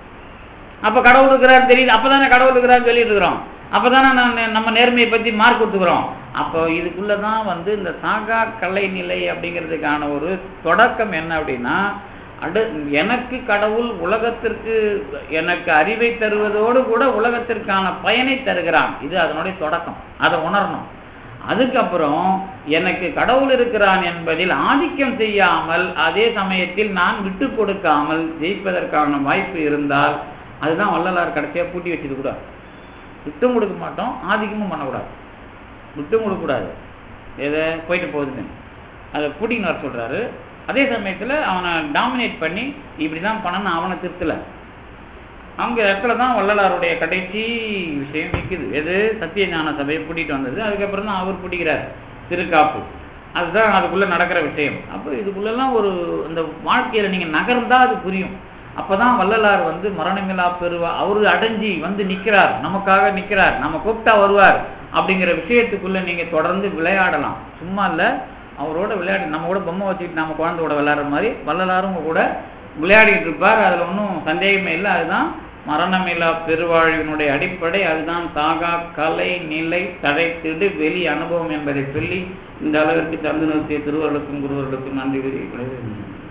அப்ப கடவுள் இருக்கிறார் தெரியுது அப்பதானே கடவுள் இருக்கிறார் சொல்லிட்டு இருக்கிறோம் அப்பதானே நான் நம்ம நேர்மையை பத்தி மார்க் கொடுத்துக்கிறோம் அப்போ இதுக்குள்ளதான் வந்து இந்த சாகா கலை நிலை அப்படிங்கிறதுக்கான ஒரு தொடக்கம் என்ன அப்படின்னா அடு எனக்கு கடவுள் உலகத்திற்கு எனக்கு அறிவை தருவதோடு கூட உலகத்திற்கான பயனை தருகிறான் இது அதனுடைய தொடக்கம் அதை உணரணும் அதுக்கப்புறம் எனக்கு கடவுள் இருக்கிறான் என்பதில் ஆதிக்கம் செய்யாமல் அதே சமயத்தில் நான் விட்டு கொடுக்காமல் ஜெயிப்பதற்கான வாய்ப்பு இருந்தால் அதுதான் வள்ளலார் கடைசியா பூட்டி வச்சது கூட விட்டும் கொடுக்க மாட்டோம் ஆதிக்கமும் பண்ணக்கூடாது விட்டும் கொடுக்கக்கூடாது எதை போயிட்டு போகுதுன்னு அதை பூட்டின்னு வர சொல்றாரு அதே சமயத்துல அவனை டாமினேட் பண்ணி இப்படிதான் பண்ணணும் அவனை திருத்தல அவங்க இடத்துல தான் வள்ளலாருடைய கடைசி விஷயம் நிற்குது எது சத்தியஞான சபையை கூட்டிட்டு வந்தது அதுக்கப்புறம் தான் அவர் பிடிக்கிறார் திருக்காப்பு அதுதான் அதுக்குள்ள நடக்கிற விஷயம் அப்போ இதுக்குள்ளெல்லாம் ஒரு இந்த வாழ்க்கையில நீங்க நகர்ந்தா அது புரியும் அப்பதான் வள்ளலார் வந்து மரணமில்லா பெறுவா அவரு அடைஞ்சி வந்து நிக்கிறார் நமக்காக நிக்கிறார் நம்ம கூப்பிட்டா வருவார் அப்படிங்கிற விஷயத்துக்குள்ள நீங்க தொடர்ந்து விளையாடலாம் சும்மா இல்ல அவரோட விளையாடி நம்ம கூட பொம்மை வச்சுக்கிட்டு நம்ம குழந்தை கூட விளையாடுற மாதிரி வள்ளலாரும் உங்க கூட விளையாடிட்டு இருப்பார் அதுல ஒன்றும் சந்தேகமே இல்லை அதுதான் மரணமில்லா பெருவாழ்வினுடைய அடிப்படை அதுதான் சாகா கலை நிலை தழைத்திடு வெளி அனுபவம் என்பதை சொல்லி இந்த அளவிற்கு தந்து நிறுத்திய திருவர்களுக்கும் குருவர்களுக்கும் நன்றி கூறி